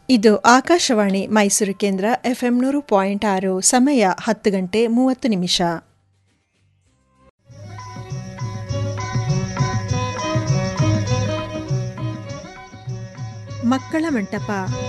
ಇದು ಆಕಾಶವಾಣಿ ಮೈಸೂರು ಕೇಂದ್ರ ಎಫ್ಎಂ ನೂರು ಪಾಯಿಂಟ್ ಆರು ಸಮಯ ಹತ್ತು ಗಂಟೆ ಮೂವತ್ತು ನಿಮಿಷ ಮಕ್ಕಳ ಮಂಟಪ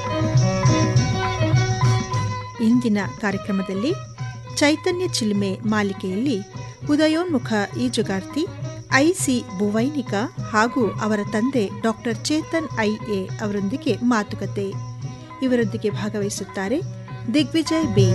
ಇಂದಿನ ಕಾರ್ಯಕ್ರಮದಲ್ಲಿ ಚೈತನ್ಯ ಚಿಲುಮೆ ಮಾಲಿಕೆಯಲ್ಲಿ ಉದಯೋನ್ಮುಖ ಈಜುಗಾರ್ತಿ ಐಸಿ ಬುವೈನಿಕ ಹಾಗೂ ಅವರ ತಂದೆ ಡಾಕ್ಟರ್ ಚೇತನ್ ಐ ಎ ಅವರೊಂದಿಗೆ ಮಾತುಕತೆ ಇವರೊಂದಿಗೆ ಭಾಗವಹಿಸುತ್ತಾರೆ ದಿಗ್ವಿಜಯ್ ಬಿ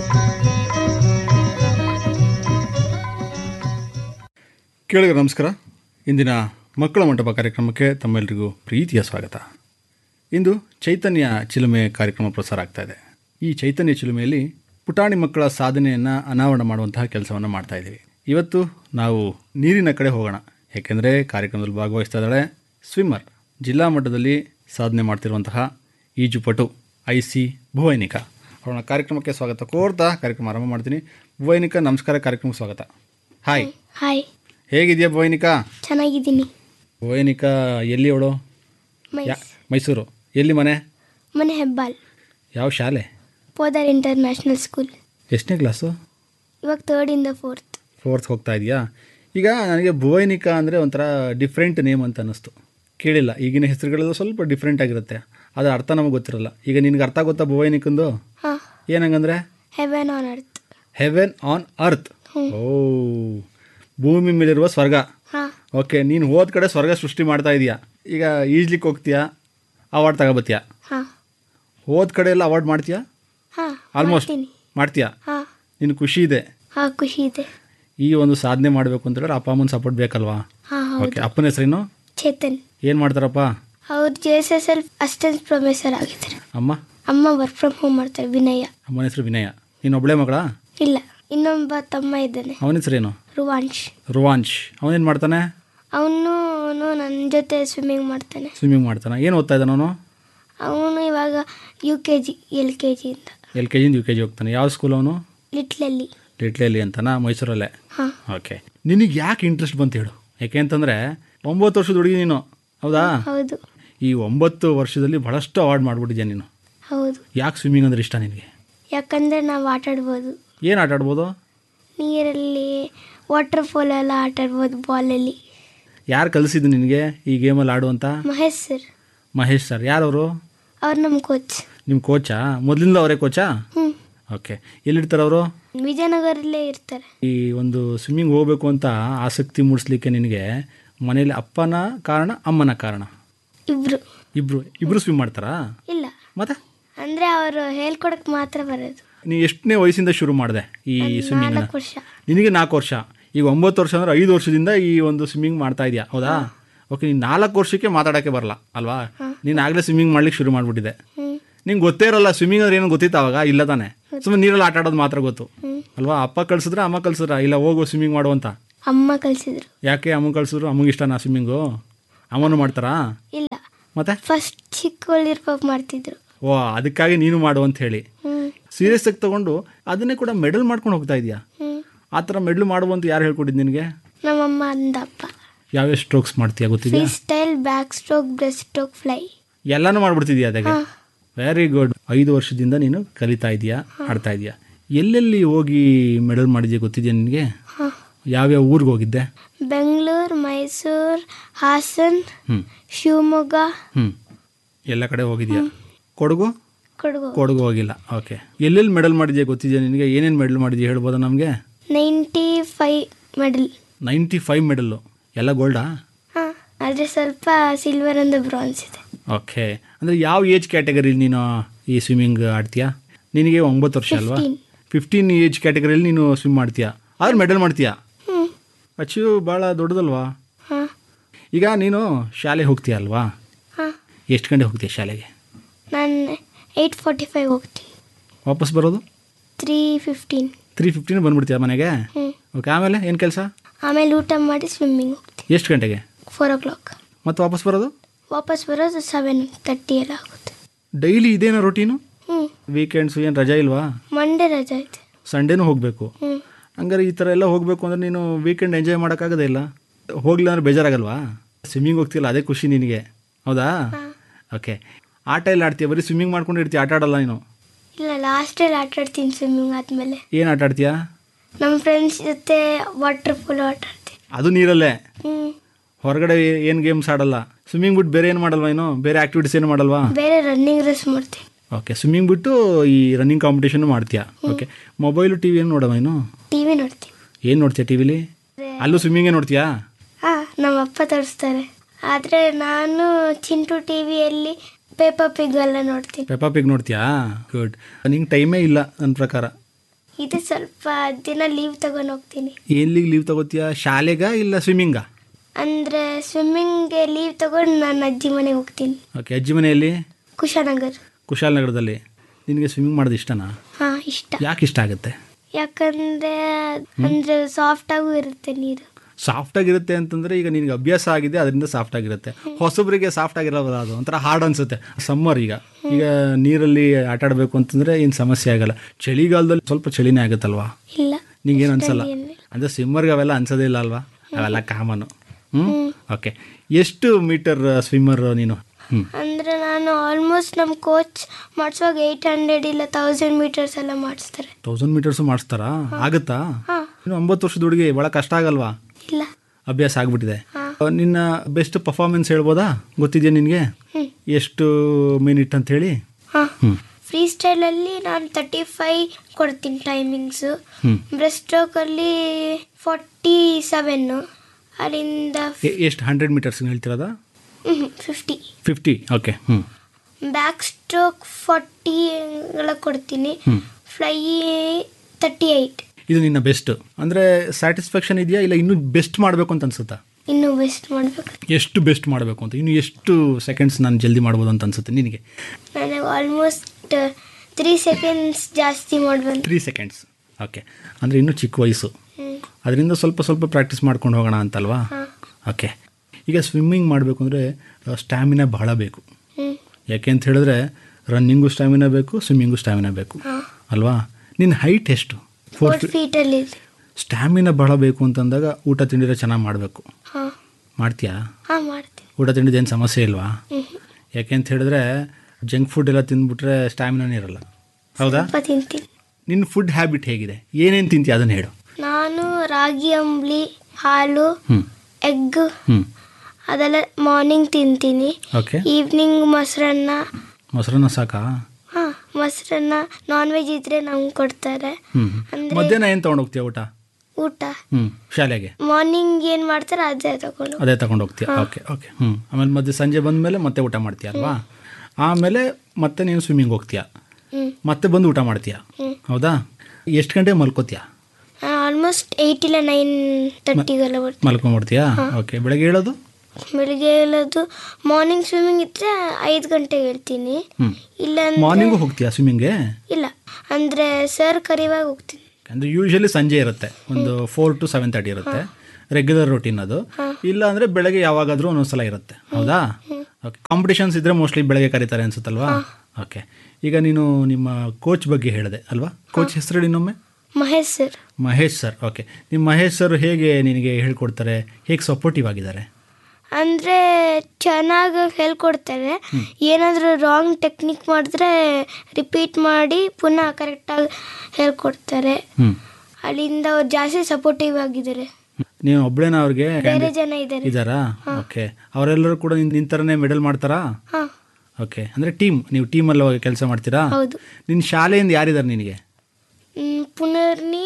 ಕೇಳಿದ್ರೆ ನಮಸ್ಕಾರ ಇಂದಿನ ಮಕ್ಕಳ ಮಂಟಪ ಕಾರ್ಯಕ್ರಮಕ್ಕೆ ತಮ್ಮೆಲ್ಲರಿಗೂ ಪ್ರೀತಿಯ ಸ್ವಾಗತ ಇಂದು ಚೈತನ್ಯ ಚಿಲುಮೆ ಕಾರ್ಯಕ್ರಮ ಪ್ರಸಾರ ಆಗ್ತಾ ಇದೆ ಈ ಚೈತನ್ಯ ಚಿಲುಮೆಯಲ್ಲಿ ಪುಟಾಣಿ ಮಕ್ಕಳ ಸಾಧನೆಯನ್ನು ಅನಾವರಣ ಮಾಡುವಂತಹ ಕೆಲಸವನ್ನು ಮಾಡ್ತಾ ಇದ್ದೀವಿ ಇವತ್ತು ನಾವು ನೀರಿನ ಕಡೆ ಹೋಗೋಣ ಯಾಕೆಂದರೆ ಕಾರ್ಯಕ್ರಮದಲ್ಲಿ ಭಾಗವಹಿಸ್ತಾ ಇದ್ದಾಳೆ ಸ್ವಿಮ್ಮರ್ ಜಿಲ್ಲಾ ಮಟ್ಟದಲ್ಲಿ ಸಾಧನೆ ಮಾಡ್ತಿರುವಂತಹ ಈಜುಪಟು ಐ ಸಿ ಭುವೈನಿಕಾ ಅವಳ ಕಾರ್ಯಕ್ರಮಕ್ಕೆ ಸ್ವಾಗತ ಕೋರ್ತಾ ಕಾರ್ಯಕ್ರಮ ಆರಂಭ ಮಾಡ್ತೀನಿ ಭುವೈನಿಕಾ ನಮಸ್ಕಾರ ಕಾರ್ಯಕ್ರಮಕ್ಕೆ ಸ್ವಾಗತ ಹಾಯ್ ಹಾಯ್ ಹೇಗಿದೆಯಾ ಭುವೈನಿಕಾ ಚೆನ್ನಾಗಿದ್ದೀನಿ ಭುವೈನಿಕಾ ಎಲ್ಲಿ ಅವಳು ಮೈಸ್ ಯಾ ಮೈಸೂರು ಎಲ್ಲಿ ಮನೆ ಮನೆ ಹೆಬ್ಬಾಲ್ ಯಾವ ಶಾಲೆ ಪೋದರ್ ಇಂಟರ್ನ್ಯಾಷನಲ್ ಸ್ಕೂಲ್ ಎಷ್ಟನೇ ಕ್ಲಾಸು ಇವಾಗ ಥರ್ಡಿಂದ ಫೋರ್ತ್ ಫೋರ್ತ್ ಹೋಗ್ತಾ ಇದೆಯಾ ಈಗ ನನಗೆ ಭುವೈನಿಕಾ ಅಂದರೆ ಒಂಥರ ಡಿಫ್ರೆಂಟ್ ನೇಮ್ ಅಂತ ಅನ್ನಿಸ್ತು ಕೇಳಿಲ್ಲ ಈಗಿನ ಹೆಸರುಗಳೆಲ್ಲ ಸ್ವಲ್ಪ ಡಿಫ್ರೆಂಟ್ ಆಗಿರುತ್ತೆ ಅದರ ಅರ್ಥ ನಮಗೆ ಗೊತ್ತಿರಲ್ಲ ಈಗ ನಿನಗೆ ಅರ್ಥ ಗೊತ್ತಾ ಭುವೈನಿಕಂದು ಹಾಂ ಏನಂಗಂದ್ರೆ heaven on earth heaven on earth ಹ್ಮ್. ಓ ಭೂಮಿ ಮೇಲಿರುವ ಸ್ವರ್ಗ ಹಾಂ ಓಕೆ ನೀನು ಹೋದ ಕಡೆ ಸ್ವರ್ಗ ಸೃಷ್ಟಿ ಮಾಡ್ತಾ ಇದೀಯಾ ಈಗ ಈಜ್ಲಿಕ್ಕೆ ಹೋಗ್ತೀಯಾ ಅವಾರ್ಡ್ ತಗೋಬತ್ತೀಯಾ ಹಾಂ ಹೋದ ಕಡೆ ಎಲ್ಲ ಅವಾರ್ಡ್ ಮಾಡ್ತೀಯಾ ಹಾಂ ಆಲ್ಮೋಸ್ಟ್ ಮಾಡ್ತೀನಿ ಮಾಡ್ತೀಯಾ ಹಾಂ ನಿನ್ನ ಖುಷಿ ಇದೆ ಹಾಂ ಖುಷಿ ಇದೆ ಈ ಒಂದು ಸಾಧನೆ ಮಾಡಬೇಕು ಅಂತ ಹೇಳಿದ್ರೆ ಅಪ್ಪ ಅಮ್ಮನ ಸಪೋರ್ಟ್ ಬೇಕಲ್ವಾ ಹಾಂ ಹೌದು ಓಕೆ ಅಪ್ಪನ ಹೆಸರೇನು ಚೇತನ್ ಏನು ಮಾಡ್ತಾರಪ್ಪ ಅವ್ರು J S S L assistant professor ಆಗಿದ್ದಾರೆ ಅಮ್ಮ ಅಮ್ಮ ವರ್ಕ್ ಫ್ರಮ್ ಹೋಮ್ ಮಾಡ್ತಾರೆ ವಿನಯ ಅಮ್ಮನ ಹೆಸರು ವಿನಯ ನೀನು ಒಬ್ಬಳೇ ಮಗಳ ಇಲ್ಲ ಇನ್ನೊಬ್ಬ ತಮ್ಮ ಇದ್ದಾನೆ ಅವನ ಹೆಸರೇನು ರುವಾಂಶ್ ರುವಾಂಶ್ ಅವನೇನು ಮಾಡ್ತಾನೆ ಅವನು ನನ್ನ ಜೊತೆ ಸ್ವಿಮ್ಮಿಂಗ್ ಮಾಡ್ತಾನೆ ಸ್ವಿಮ್ಮಿಂಗ್ ಮಾಡ್ತಾನೆ ಏನು ಓದ್ತಾ ಇದ್ದಾನೆ ಅವನು ಅವನು ಇವಾಗ U K G L K ಜಿಯಿಂದ ಎಲ್ ಕೆ ಜಿಂದ ಯು ಕೆ ಜಿ ಹೋಗ್ತಾನೆ ಯಾವ ಸ್ಕೂಲ್ ಅವನು ಲಿಟ್ಲಲ್ಲಿ ಲಿಟ್ಲೆಯಲ್ಲಿ ಅಂತನಾ ಮೈಸೂರಲ್ಲೇ ಹಾಂ ಓಕೆ ನಿನಗೆ ಯಾಕೆ ಇಂಟ್ರೆಸ್ಟ್ ಬಂತು ಹೇಳು ಯಾಕೆ ಅಂತಂದರೆ ಒಂಬತ್ತು ವರ್ಷದ ಹುಡುಗಿ ನೀನು ಹೌದಾ ಹೌದು ಈ ಒಂಬತ್ತು ವರ್ಷದಲ್ಲಿ ಬಹಳಷ್ಟು ಅವಾರ್ಡ್ ಮಾಡಿಬಿಟ್ಟಿದ್ಯಾ ನೀನು ಹೌದು ಯಾಕೆ ಸ್ವಿಮ್ಮಿಂಗ್ ಅಂದ್ರೆ ಇಷ್ಟ ನಿನಗೆ ಯಾಕಂದರೆ ನಾವು ಆಟ ಆಡ್ಬೋದು ಏನು ಆಟ ಆಡ್ಬೋದು ನೀರಲ್ಲಿ ವಾಟರ್ ಫಾಲ್ ಎಲ್ಲ ಆಟ ಆಡ್ಬೋದು ಬಾಲಲ್ಲಿ ಯಾರು ಕಲಿಸಿದ್ದು ನಿನಗೆ ಈ ಗೇಮಲ್ಲಿ ಆಡು ಅಂತ ಮಹೇಶ್ ಸರ್ ಮಹೇಶ್ ಸರ್ ಯಾರವರು ಅವ್ರು ನಮ್ಮ ಕೋಚ್ ನಿಮ್ಮ ಕೋಚಾ ಮೊದಲಿಂದ ಅವರೇ ಕೋಚಾ ಹ್ಞೂ ಓಕೆ ಎಲ್ಲಿರ್ತಾರೆ ಅವರು ವಿಜಯನಗರಲ್ಲೇ ಇರ್ತಾರೆ ಈ ಒಂದು ಸ್ವಿಮ್ಮಿಂಗ್ ಹೋಗಬೇಕು ಅಂತ ಆಸಕ್ತಿ ಮೂಡಿಸ್ಲಿಕ್ಕೆ ನಿನಗೆ ಮನೇಲಿ ಅಪ್ಪನ ಕಾರಣ ಅಮ್ಮನ ಕಾರಣ ಇಬ್ಬರು ಇಬ್ರು ಇಬ್ರು ಸ್ವಿಮ್ ಮಾಡ್ತಾರಾ ಇಲ್ಲ ಮತ್ತೆ ಅಂದರೆ ಅವರು ಹೇಳ್ಕೊಡಕ್ಕೆ ಮಾತ್ರ ಬರೋದು ನೀ ಎಷ್ಟನೇ ವಯಸ್ಸಿಂದ ಶುರು ಮಾಡಿದೆ ಈ ಸ್ವಿಮ್ಮಿಂಗ್ನ ನಾಲ್ಕು ವರ್ಷ ನಿನಗೆ ನಾಲ್ಕು ವರ್ಷ ಈಗ ಒಂಬತ್ತು ವರ್ಷ ಅಂದ್ರೆ ಐದು ವರ್ಷದಿಂದ ಈ ಒಂದು ಸ್ವಿಮ್ಮಿಂಗ್ ಮಾಡ್ತಾ ಇದೆಯಾ ಹೌದಾ ಓಕೆ ನೀನು ನಾಲ್ಕು ವರ್ಷಕ್ಕೆ ಮಾತಾಡೋಕ್ಕೆ ಬರಲ್ಲ ಅಲ್ವಾ ನೀನು ಆಗಲೇ ಸ್ವಿಮ್ಮಿಂಗ್ ಮಾಡ್ಲಿಕ್ಕೆ ಶುರು ಮಾಡಿಬಿಟ್ಟಿದೆ ಹ್ಞೂ ನಿಂಗೆ ಗೊತ್ತೇ ಇರಲ್ಲ ಸ್ವಿಮ್ಮಿಂಗ್ ಅಂದ್ರೆ ಏನು ಗೊತ್ತಿತ್ತು ಅವಾಗ ಇಲ್ಲ ತಾನೆ ಸುಮ್ಮನೆ ನೀರಲ್ಲಿ ಆಟ ಆಡೋದು ಮಾತ್ರ ಗೊತ್ತು ಅಲ್ವಾ ಅಪ್ಪ ಕಳ್ಸಿದ್ರ ಅಮ್ಮ ಕಳ್ಸಿದ್ರ ಇಲ್ಲ ಹೋಗು ಸ್ವಿಮ್ಮಿಂಗ್ ಮಾಡು ಅಂತ ಅಮ್ಮ ಕಲಿಸಿದ್ರು ಯಾಕೆ ಅಮ್ಮ ಕಳ್ಸಿದ್ರು ಅಮ್ಮಗೆ ಇಷ್ಟನಾ ಸ್ವಿಮ್ಮಿಂಗು ಅಮ್ಮನು ಮಾಡ್ತಾರಾ ಇಲ್ಲ ಮತ್ತೆ ಫಸ್ಟ್ ಚಿಕ್ಕವಳಿರ್ಬೇಕು ಮಾಡ್ತಿದ್ರು ಓ ಅದಕ್ಕಾಗಿ ನೀನು ಮಾಡು ಅಂತ ಹೇಳಿ ಹ್ಞೂ ಸೀರಿಯಸ್ ಆಗಿ ತಗೊಂಡು ಅದನ್ನೇ ಕೂಡ ಮೆಡಲ್ ಮಾಡ್ಕೊಂಡು ಹೋಗ್ತಾ ಇದೆಯಾ ಹ್ಞೂ ಆ ಥರ ಮೆಡ್ಲ್ ಮಾಡುವಂತ ಯಾರು ಹೇಳ್ಕೊಟ್ಟಿದ್ದು ನಿನಗೆ ನಮ್ಮಮ್ಮ ಅಂದಪ್ಪ ಯಾವ್ಯಾವ ಸ್ಟ್ರೋಕ್ಸ್ ಮಾಡ್ತೀಯಾ ಗೊತ್ತಿದೆಯಾ freestyle backstroke breaststroke fly ಎಲ್ಲನೂ ಮಾಡ್ಬಿಡ್ತಿದ್ಯಾ ಅದಕ್ಕೆ ವೆರಿ ಗುಡ್ ಐದು ವರ್ಷದಿಂದ ನೀನು ಕಲಿತಾ ಇದೀಯಾ ಆಡ್ತಾ ಇದೀಯಾ ಎಲ್ಲೆಲ್ಲಿ ಹೋಗಿ ಮೆಡಲ್ ಮಾಡಿದ್ಯಾ ಗೊತ್ತಿದೆಯಾ ನಿನಗೆ ಹಾಂ ಯಾವ್ಯಾವ ಊರಿಗೆ ಹೋಗಿದ್ದೆ ಬೆಂಗಳೂರು ಮೈಸೂರು ಹಾಸನ್ ಹ್ಞೂ ಶಿವಮೊಗ್ಗ ಹ್ಞೂ ಎಲ್ಲ ಕಡೆ ಹೋಗಿದ್ಯಾ ಕೊಡಗು ಕೊಡಗು ಕೊಡಗು ಹೋಗಿಲ್ಲ ಓಕೆ ಎಲ್ಲೆಲ್ಲಿ ಮೆಡಲ್ ಮಾಡಿದ್ಯಾ ಗೊತ್ತಿದೆಯಾ ನಿನಗೆ ಏನೇನು ಮೆಡಲ್ ಮಾಡಿದ್ಯಾ ಹೇಳ್ಬೋದಾ ನಮಗೆ ninety five medal ninety five medal ಎಲ್ಲ ಗೋಲ್ಡಾ ಹಾಂ ಆದರೆ ಸ್ವಲ್ಪ ಸಿಲ್ವರ್ ಅಂದ ಬ್ರಾನ್ಸ್ ಇದೆ ಓಕೆ ಅಂದರೆ ಯಾವ ಏಜ್ ಕ್ಯಾಟಗರಿಲಿ ನೀನು ಈ ಸ್ವಿಮ್ಮಿಂಗ್ ಆಡ್ತೀಯಾ ನಿನಗೆ ಒಂಬತ್ತು ವರ್ಷ ಅಲ್ವಾ Fifteen. ಫಿಫ್ಟೀನ್ ಏಜ್ ಕ್ಯಾಟಗರಿಯಲ್ಲಿ ನೀನು ಸ್ವಿಮ್ ಮಾಡ್ತೀಯಾ ಆದ್ರೆ ಮೆಡಲ್ ಮಾಡ್ತೀಯಾ ಹ್ಞೂ ಅಚೀವ್ ಭಾಳ ದೊಡ್ಡದಲ್ವಾ ಹಾಂ ಈಗ ನೀನು ಶಾಲೆ ಹೋಗ್ತೀಯ ಅಲ್ವಾ ಹಾಂ ಎಷ್ಟು ಗಂಟೆ ಹೋಗ್ತೀಯ ಶಾಲೆಗೆ ನಾನು ಏಯ್ಟ್ ಫಾರ್ಟಿ ಫೈವ್ ಹೋಗ್ತೀನಿ ವಾಪಸ್ ಬರೋದು ತ್ರೀ ಫಿಫ್ಟೀನ್ ತ್ರೀ ಫಿಫ್ಟೀನ್ ಬಂದ್ಬಿಡ್ತೀಯ ಮನೆಗೆ ಹ್ಞೂ ಓಕೆ ಆಮೇಲೆ ಏನು ಕೆಲಸ ಆಮೇಲೆ ಊಟ ಮಾಡಿ ಸ್ವಿಮ್ಮಿಂಗ್ ಹೋಗ್ತೀನಿ ಎಷ್ಟು ಗಂಟೆಗೆ ಫೋರ್ ಓ ಕ್ಲಾಕ್ ಮತ್ತೆ ವಾಪಸ್ ಬರೋದು ವಾಪಸ್ ಬರೋದು ಸೆವೆನ್ ತರ್ಟಿ ಎಲ್ಲ ಆಗುತ್ತೆ ಡೈಲಿ ಇದೇನೋ ರೊಟೀನು ಹ್ಞೂ ವೀಕೆಂಡ್ಸು ಏನು ರಜಾ ಇಲ್ವಾ ಮಂಡೇ ರಜೆ ಐತೆ ಸಂಡೇನೂ ಹೋಗಬೇಕು ಹ್ಞೂ ಹಂಗಾರೆ ಈ ಥರ ಎಲ್ಲ ಹೋಗಬೇಕು ಅಂದ್ರೆ ನೀನು ವೀಕೆಂಡ್ ಎಂಜಾಯ್ ಮಾಡೋಕ್ಕಾಗೋದೇ ಇಲ್ಲ ಹೋಗ್ಲಿಲ್ಲ ಅಂದ್ರೆ ಬೇಜಾರಾಗಲ್ವಾ ಸ್ವಿಮ್ಮಿಂಗ್ ಹೋಗ್ತಿಲ್ಲ ಅದೇ ಖುಷಿ ನಿನಗೆ ಹೌದಾ ಓಕೆ ಆಟ ಎಲ್ಲ ಆಡ್ತೀಯ ಬರೀ ಸ್ವಿಮ್ಮಿಂಗ್ ಮಾಡ್ಕೊಂಡು ಇರ್ತೀಯ ಆಟ ಆಡಲ್ಲ ನೀನು ಇಲ್ಲ ಲಾಸ್ಟಲ್ಲಿ ಆಟ ಆಡ್ತೀನಿ ಸ್ವಿಮ್ಮಿಂಗ್ ಆದಮೇಲೆ ಏನು ಆಟ ಆಡ್ತೀಯಾ ನಮ್ಮ ಫ್ರೆಂಡ್ಸ್ ಜೊತೆ ವಾಟರ್ ಫಾಲ್ ಆಟ ಆಡ್ತೀನಿ ಅದು ನೀರಲ್ಲೇ ಹ್ಞೂ ಹೊರಗಡೆ ಏನು ಗೇಮ್ಸ್ ಆಡಲ್ಲ ಸ್ವಿಮ್ಮಿಂಗ್ ಬಿಟ್ಟು ಬೇರೆ ಏನು ಮಾಡಲ್ವಾ ಏನು ಬೇರೆ ಆಕ್ಟಿವಿಟೀಸ್ ಏನು ಮಾಡಲ್ವಾ ಬೇರೆ ರನ್ನಿಂಗ್ ರೇಸ್ ಮಾಡ್ತೀನಿ ಓಕೆ ಸ್ವಿಮ್ಮಿಂಗ್ ಬಿಟ್ಟು ಈ ರನ್ನಿಂಗ್ ಕಾಂಪಿಟೇಷನ್ ಮಾಡ್ತೀಯಾ ಓಕೆ ಮೊಬೈಲು ಟಿ ವಿ ಏನು ನೋಡವ ಏನು ಟಿ ವಿ ನೋಡ್ತೀನಿ ಏನು ನೋಡ್ತೀಯ ಟಿ ವಿಲಿ ಅಲ್ಲೂ ಸ್ವಿಮ್ಮಿಂಗೇ ನೋಡ್ತೀಯಾ ಹಾಂ ನಮ್ಮ ಅಪ್ಪ ತೋರಿಸ್ತಾರೆ ಆದರೆ ನಾನು ಚಿಂಟು ಟಿ ವಿಯಲ್ಲಿ ಪೇಪಾ ಪಿಗ್ ಎಲ್ಲ ನೋಡ್ತೀನಿ ಪೆಪಾ ಪಿಗ್ ನೋಡ್ತೀಯಾ ಗುಡ್ ನಿಂಗೆ ಟೈಮೇ ಇಲ್ಲ ನನ್ನ ಪ್ರಕಾರ ಇದು ಸ್ವಲ್ಪ ದಿನ ಲೀವ್ ತಗೊಂಡು ಹೋಗ್ತೀನಿ ಎಲ್ಲಿಗೆ ಲೀವ್ ತಗೋತೀಯಾ ಶಾಲೆಗಾ ಇಲ್ಲ ಸ್ವಿಮ್ಮಿಂಗಾ ಅಂದರೆ ಸ್ವಿಮ್ಮಿಂಗ್ಗೆ ಲೀವ್ ತಗೊಂಡು ನಾನು ಅಜ್ಜಿ ಮನೆಗೆ ಹೋಗ್ತೀನಿ ಓಕೆ ಅಜ್ಜಿ ಮನೆಯಲ್ಲಿ ಕುಶಾನಗರ್ ಕುಶಾಲನಗರದಲ್ಲಿ ನಿನಗೆ ಸ್ವಿಮ್ಮಿಂಗ್ ಮಾಡೋದು ಇಷ್ಟನಾ ಹಾಂ ಇಷ್ಟ ಯಾಕೆ ಇಷ್ಟ ಆಗುತ್ತೆ ಯಾಕಂದರೆ ಅಂದರೆ ಸಾಫ್ಟಾಗೂ ಇರುತ್ತೆ ನೀರು ಸಾಫ್ಟ್ ಆಗಿರುತ್ತೆ ಅಂತಂದ್ರೆ ಈಗ ನಿನಗೆ ಅಭ್ಯಾಸ ಆಗಿದೆ ಅದರಿಂದ ಸಾಫ್ಟ್ ಆಗಿರುತ್ತೆ ಹೊಸಬ್ರಿಗೆ ಸಾಫ್ಟ್ ಆಗಿರೋಲ್ಲ ಅದು ಒಂಥರ ಹಾರ್ಡ್ ಅನ್ಸುತ್ತೆ ಸಮ್ಮರ್ ಈಗ ಈಗ ನೀರಲ್ಲಿ ಆಟ ಆಡಬೇಕು ಅಂತಂದ್ರೆ ಏನು ಸಮಸ್ಯೆ ಆಗಲ್ಲ ಚಳಿಗಾಲದಲ್ಲಿ ಸ್ವಲ್ಪ ಚಳಿನೇ ಆಗುತ್ತಲ್ವಾ ಇಲ್ಲ ನಿಂಗೇನು ಅನ್ಸಲ್ಲ ಏನಿಲ್ಲ. ಅಂದ್ರೆ ಸ್ವಿಮ್ಮರ್ಗೆ ಅವೆಲ್ಲ ಅನ್ಸೋದೇ ಇಲ್ಲ ಅಲ್ವಾ ಅವೆಲ್ಲ ಕಾಮನು ಹ್ಞೂ ಓಕೆ ಎಷ್ಟು ಮೀಟರ್ ಸ್ವಿಮ್ಮರ್ ನೀನು ಹ್ಞೂ ಅಂದರೆ ನಾನು ಆಲ್ಮೋಸ್ಟ್ ನಮ್ಮ ಕೋಚ್ ಮಾಡಿಸುವಾಗ ಏಯ್ಟ್ ಹಂಡ್ರೆಡ್ ಇಲ್ಲ ತೌಸಂಡ್ ಮೀಟರ್ಸ್ ಎಲ್ಲ ಮಾಡಿಸ್ತಾರೆ ತೌಸಂಡ್ ಮೀಟರ್ಸು ಮಾಡಿಸ್ತಾರಾ ಆಗುತ್ತಾ ಹಾಂ ಇನ್ನು ಒಂಬತ್ತು ವರ್ಷದ ಹುಡುಗಿ ಭಾಳ ಕಷ್ಟ ಆಗಲ್ವಾ ಇಲ್ಲ ಅಭ್ಯಾಸ ಆಗ್ಬಿಟ್ಟಿದೆ ಹಾಂ ನಿನ್ನ ಬೆಸ್ಟ್ ಪರ್ಫಾರ್ಮೆನ್ಸ್ ಹೇಳ್ಬೋದಾ ಗೊತ್ತಿದೆಯಾ ನಿನಗೆ ಹ್ಞೂ ಎಷ್ಟು ಮಿನಿಟ್ ಅಂತ ಹೇಳಿ ಹಾಂ ಹ್ಞೂ ಫ್ರೀ ಸ್ಟೈಲಲ್ಲಿ ನಾನು ತರ್ಟಿ ಫೈ ಕೊಡ್ತೀನಿ ಟೈಮಿಂಗ್ಸು ಹ್ಞೂ ಬ್ರೆಸ್ಟ್ ಸ್ಟ್ರೋಕಲ್ಲಿ ಫಾರ್ಟಿ ಸೆವೆನ್ನು ಅಲ್ಲಿಂದ ಎಷ್ಟು ಹಂಡ್ರೆಡ್ ಮೀಟರ್ಸ್ ಹೇಳ್ತಿರೋದಾ ಫಿಫ್ಟಿ ಫಿಫ್ಟಿ ಓಕೆ ಹ್ಞೂ ಬ್ಯಾಕ್ ಸ್ಟ್ರೋಕ್ ಫಾರ್ಟಿ ಎಲ್ಲ ಕೊಡ್ತೀನಿ ಹ್ಞೂ ಫ್ಲೈ ತರ್ಟಿ ಏಯ್ಟ್ ಇದು ನಿನ್ನ ಬೆಸ್ಟ್ ಅಂದರೆ ಸ್ಯಾಟಿಸ್ಫ್ಯಾಕ್ಷನ್ ಇದೆಯಾ ಇಲ್ಲ ಇನ್ನೂ ಬೆಸ್ಟ್ ಮಾಡಬೇಕು ಅಂತ ಅನ್ಸುತ್ತಾ ಇನ್ನೂ ಬೆಸ್ಟ್ ಮಾಡಬೇಕು ಎಷ್ಟು ಬೆಸ್ಟ್ ಮಾಡಬೇಕು ಅಂತ ಇನ್ನು ಎಷ್ಟು ಸೆಕೆಂಡ್ಸ್ ನಾನು ಜಲ್ದಿ ಮಾಡ್ಬೋದು ಅಂತ ಅನ್ಸುತ್ತೆ ನಿನಗೆ ನನಗೆ ಆಲ್ಮೋಸ್ಟ್ ತ್ರೀ ಸೆಕೆಂಡ್ಸ್ ಜಾಸ್ತಿ ಮಾಡಬೇಕು ತ್ರೀ ಸೆಕೆಂಡ್ಸ್ ಓಕೆ ಅಂದರೆ ಇನ್ನೂ ಚಿಕ್ಕ ವಯಸ್ಸು ಅದರಿಂದ ಸ್ವಲ್ಪ ಸ್ವಲ್ಪ ಪ್ರಾಕ್ಟೀಸ್ ಮಾಡ್ಕೊಂಡು ಹೋಗೋಣ ಅಂತಲ್ವಾ ಹಾಂ ಓಕೆ ಈಗ ಸ್ವಿಮ್ಮಿಂಗ್ ಮಾಡಬೇಕು ಅಂದರೆ ಸ್ಟ್ಯಾಮಿನಾ ಬಹಳ ಬೇಕು ಹ್ಞೂ ಯಾಕೆ ಅಂತ ಹೇಳಿದ್ರೆ ರನ್ನಿಂಗು ಸ್ಟ್ಯಾಮಿನಾ ಬೇಕು ಸ್ವಿಮ್ಮಿಂಗು ಸ್ಟ್ಯಾಮಿನಾ ಬೇಕು ಹಾಂ ಅಲ್ವಾ ನಿನ್ನ ಹೈಟ್ ಎಷ್ಟು ಫೋರ್ ಫೋರ್ ಫೀಟಲ್ಲಿ ಸ್ಟ್ಯಾಮಿನಾ ಬಹಳ ಬೇಕು ಅಂತಂದಾಗ ಊಟ ತಿಂಡಿರ ಚೆನ್ನಾಗಿ ಮಾಡಬೇಕು ಹಾಂ ಮಾಡ್ತೀಯಾ ಹಾಂ ಮಾಡ್ತೀನಿ ಊಟ ತಿಂಡಿದೇನು ಸಮಸ್ಯೆ ಇಲ್ವಾ ಹ್ಞೂ ಯಾಕೆ ಅಂತ ಹೇಳಿದ್ರೆ ಜಂಕ್ ಫುಡ್ ಎಲ್ಲ ತಿಂದ್ಬಿಟ್ರೆ ಸ್ಟ್ಯಾಮಿನಾನೇ ಇರಲ್ಲ ಹೌದಾ ಸ್ವಲ್ಪ ತಿಂತೀನಿ ನಿನ್ನ ಫುಡ್ ಹ್ಯಾಬಿಟ್ ಹೇಗಿದೆ ಏನೇನು ತಿಂತೀಯ ಅದನ್ನು ಹೇಳು ನಾನು ರಾಗಿ ಅಂಬ್ಲಿ ಹಾಲು ಹ್ಞೂ ಎಗ್ ಹ್ಞೂ ಅದೆಲ್ಲ ಮಾರ್ನಿಂಗ್ ತಿಂತೀನಿ ಓಕೆ ಈವ್ನಿಂಗ್ ಮೊಸರನ್ನ ಮೊಸರನ್ನ ಸಾಕಾ ಹಾಂ ಮೊಸರನ್ನ ನಾನ್ ವೆಜ್ ಇದ್ರೆ ನಮ್ಗೆ ಕೊಡ್ತಾರೆ ಹ್ಞೂ ಅಂದ್ರೆ- ಮಧ್ಯಾಹ್ನ ಏನು ತೊಗೊಂಡೋಗ್ತೀಯ ಊಟ ಊಟ ಹ್ಞೂ ಶಾಲೆಗೆ ಮಾರ್ನಿಂಗ್ ಏನು ಮಾಡ್ತಾರೆ ಅದೇ ತಗೊಂಡು ಅದೇ ತಗೊಂಡು ಹೋಗ್ತೀಯ ಓಕೆ ಓಕೆ ಹ್ಞೂ ಆಮೇಲೆ ಮತ್ತೆ ಸಂಜೆ ಬಂದಮೇಲೆ ಮತ್ತೆ ಊಟ ಮಾಡ್ತೀಯ ಅಲ್ವಾ ಆಮೇಲೆ ಮತ್ತೆ ನೀನು ಸ್ವಿಮ್ಮಿಂಗ್ ಹೋಗ್ತೀಯ ಹ್ಞೂ ಮತ್ತೆ ಬಂದು ಊಟ ಮಾಡ್ತೀಯ ಹ್ಞೂ ಹೌದಾ ಎಷ್ಟು ಗಂಟೆ ಮಲ್ಕೋತೀಯ ಆಲ್ಮೋಸ್ಟ್ ಏಯ್ಟ್ ಇಲ್ಲ ನೈನ್ ತರ್ಟಿಗೆಲ್ಲ ಬರ್ತೀನಿ ಮಲ್ಕೊಂಬಿಡ್ತೀಯಾ ಓಕೆ ಬೆಳಗ್ಗೆ ಹೇಳೋದು ಬೆಳಿಗ್ಗೆ ಹೇಳೋದು ಮಾರ್ನಿಂಗ್ ಸ್ವಿಮ್ಮಿಂಗ್ ಇದ್ರೆ ಐದು ಗಂಟೆಗೆ ಹೇಳ್ತೀನಿ ಹ್ಞೂ ಇಲ್ಲ ಮಾರ್ನಿಂಗು ಹೋಗ್ತೀಯಾ ಸ್ವಿಮ್ಮಿಂಗ್ಗೆ ಇಲ್ಲ ಅಂದರೆ ಸರ್ ಕರಿವಾಗ ಹೋಗ್ತೀನಿ ಅಂದರೆ ಯೂಶಲಿ ಸಂಜೆ ಇರುತ್ತೆ ಒಂದು ಫೋರ್ ಟು ಸೆವೆನ್ ತರ್ಟಿ ಇರುತ್ತೆ ರೆಗ್ಯುಲರ್ ರೂಟೀನ್ ಅದು ಇಲ್ಲ ಅಂದರೆ ಬೆಳಗ್ಗೆ ಯಾವಾಗಾದರೂ ಒಂದೊಂದ್ಸಲ ಇರುತ್ತೆ ಹೌದಾ ಓಕೆ ಕಾಂಪಿಟೇಷನ್ಸ್ ಇದ್ದರೆ ಮೋಸ್ಟ್ಲಿ ಬೆಳಗ್ಗೆ ಕರೀತಾರೆ ಅನ್ಸುತ್ತಲ್ವಾ ಓಕೆ ಈಗ ನೀನು ನಿಮ್ಮ ಕೋಚ್ ಬಗ್ಗೆ ಹೇಳಿದೆ ಅಲ್ವಾ ಕೋಚ್ ಹೆಸರು ಹೇಳಿ ಇನ್ನೊಮ್ಮೆ Mahesh sir Mahesh sir okay ನಿಮ್ಮ ಮಹೇಶ್ ಸರ್ ಹೇಗೆ ನಿನಗೆ ಹೇಳ್ಕೊಡ್ತಾರೆ ಹೇಗೆ ಸಪೋರ್ಟಿವ್ ಆಗಿದ್ದಾರೆ ಅಂದರೆ ಚೆನ್ನಾಗಿ ಹೇಳ್ಕೊಡ್ತಾರೆ ಏನಾದರೂ ರಾಂಗ್ ಟೆಕ್ನಿಕ್ ಮಾಡಿದ್ರೆ ರಿಪೀಟ್ ಮಾಡಿ ಪುನಃ ಕರೆಕ್ಟಾಗಿ ಹೇಳ್ಕೊಡ್ತಾರೆ ಹ್ಞೂ ಅಲ್ಲಿಂದ ಅವ್ರು ಜಾಸ್ತಿ ಸಪೋರ್ಟಿವ್ ಆಗಿದ್ದಾರೆ ನೀವು ಒಬ್ಬಳೇನ ಅವ್ರಿಗೆ ಬೇರೆ ಜನ ಇದ್ದಾರೆ ಇದ್ದಾರಾ ಓಕೆ ಅವರೆಲ್ಲರೂ ಕೂಡ ನಿನ್ ನಿನ್ ಥರನೇ ಮೆಡಲ್ ಮಾಡ್ತಾರಾ ಹಾಂ ಓಕೆ ಅಂದರೆ ಟೀಮ್ ನೀವು ಟೀಮಲ್ಲಿ ಹೋಗಿ ಕೆಲಸ ಮಾಡ್ತೀರಾ ಹೌದು ನಿನ್ನ ಶಾಲೆಯಿಂದ ಯಾರಿದ್ದಾರೆ ನಿನಗೆ ಹ್ಮ್, ಪುನರ್ನಿ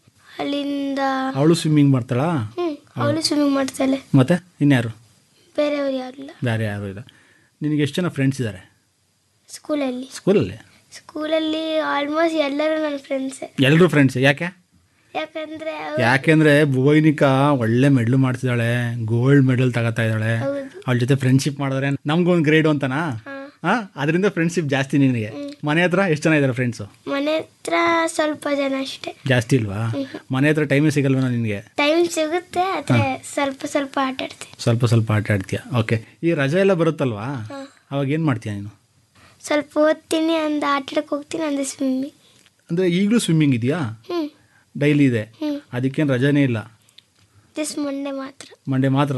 ಅಲ್ಲಿಂದ ಅವಳು ಸ್ವಿಮ್ಮಿಂಗ್ ಮಾಡ್ತಾಳಾ ಹ್ಞೂ ಅವಳು ಸ್ವಿಮ್ಮಿಂಗ್ ಮಾಡ್ತಾಳೆ ಮತ್ತೆ ಇನ್ಯಾರು ಬೇರೆಯವ್ರು ಯಾರಿಲ್ಲ ಬೇರೆ ಯಾರು ಇಲ್ಲ ನಿನಗೆ ಎಷ್ಟು ಜನ ಫ್ರೆಂಡ್ಸ್ ಇದ್ದಾರೆ ಸ್ಕೂಲಲ್ಲಿ ಸ್ಕೂಲಲ್ಲಿ ಸ್ಕೂಲಲ್ಲಿ ಆಲ್ಮೋಸ್ಟ್ ಎಲ್ಲರೂ ನನ್ನ ಫ್ರೆಂಡ್ಸೇ ಎಲ್ಲರೂ ಫ್ರೆಂಡ್ಸ್ ಯಾಕೆ ಯಾಕಂದರೆ ಯಾಕೆಂದರೆ ಭುವೈನಿಕಾ ಒಳ್ಳೆ ಮೆಡ್ಲು ಮಾಡ್ತಿದ್ದಾಳೆ ಗೋಲ್ಡ್ ಮೆಡಲ್ ತಗೋತಾ ಇದ್ದಾಳೆ ಹೌದು ಅವಳ ಜೊತೆ ಫ್ರೆಂಡ್ಶಿಪ್ ಮಾಡಿದ್ರೆ ನಮ್ಗೊಂದು ಗ್ರೇಡ್ ಅಂತನಾ ಹಾಂ ಹಾಂ ಅದರಿಂದ ಫ್ರೆಂಡ್ಶಿಪ್ ಜಾಸ್ತಿ ನಿನಗೆ ಮನೆ ಹತ್ರ ಎಷ್ಟು ಜನ ಇದ್ದಾರೆ ಫ್ರೆಂಡ್ಸು ಮನೆ ಹತ್ರ ಸ್ವಲ್ಪ ಜನ ಅಷ್ಟೇ ಜಾಸ್ತಿ ಇಲ್ವಾ ಮನೆ ಹತ್ರ ಟೈಮೇ ಸಿಗಲ್ವನ ನಿನಗೆ ಟೈಮ್ ಸಿಗುತ್ತೆ ಆದರೆ ಸ್ವಲ್ಪ ಸ್ವಲ್ಪ ಆಟ ಆಡ್ತೀನಿ ಸ್ವಲ್ಪ ಸ್ವಲ್ಪ ಆಟ ಆಡ್ತೀಯ ಓಕೆ ಈ ರಜೆ ಎಲ್ಲ ಬರುತ್ತಲ್ವಾ ಅವಾಗ ಏನು ಮಾಡ್ತೀಯ ನೀನು ಸ್ವಲ್ಪ ಓದ್ತೀನಿ ಅಂದ ಆಟಾಡಕ್ಕೆ ಹೋಗ್ತೀನಿ ಅಂದ ಸ್ವಿಮ್ಮಿಂಗ್ ಅಂದರೆ ಈಗಲೂ ಸ್ವಿಮ್ಮಿಂಗ್ ಇದೆಯಾ ಹ್ಞೂ ಡೈಲಿ ಇದೆ ಹ್ಞೂ ಅದಕ್ಕೇನು ರಜಾನೇ ಇಲ್ಲ ದಿಸ್ ಮಂಡೇ ಮಾತ್ರ ಮಂಡೇ ಮಾತ್ರ ರಜಾ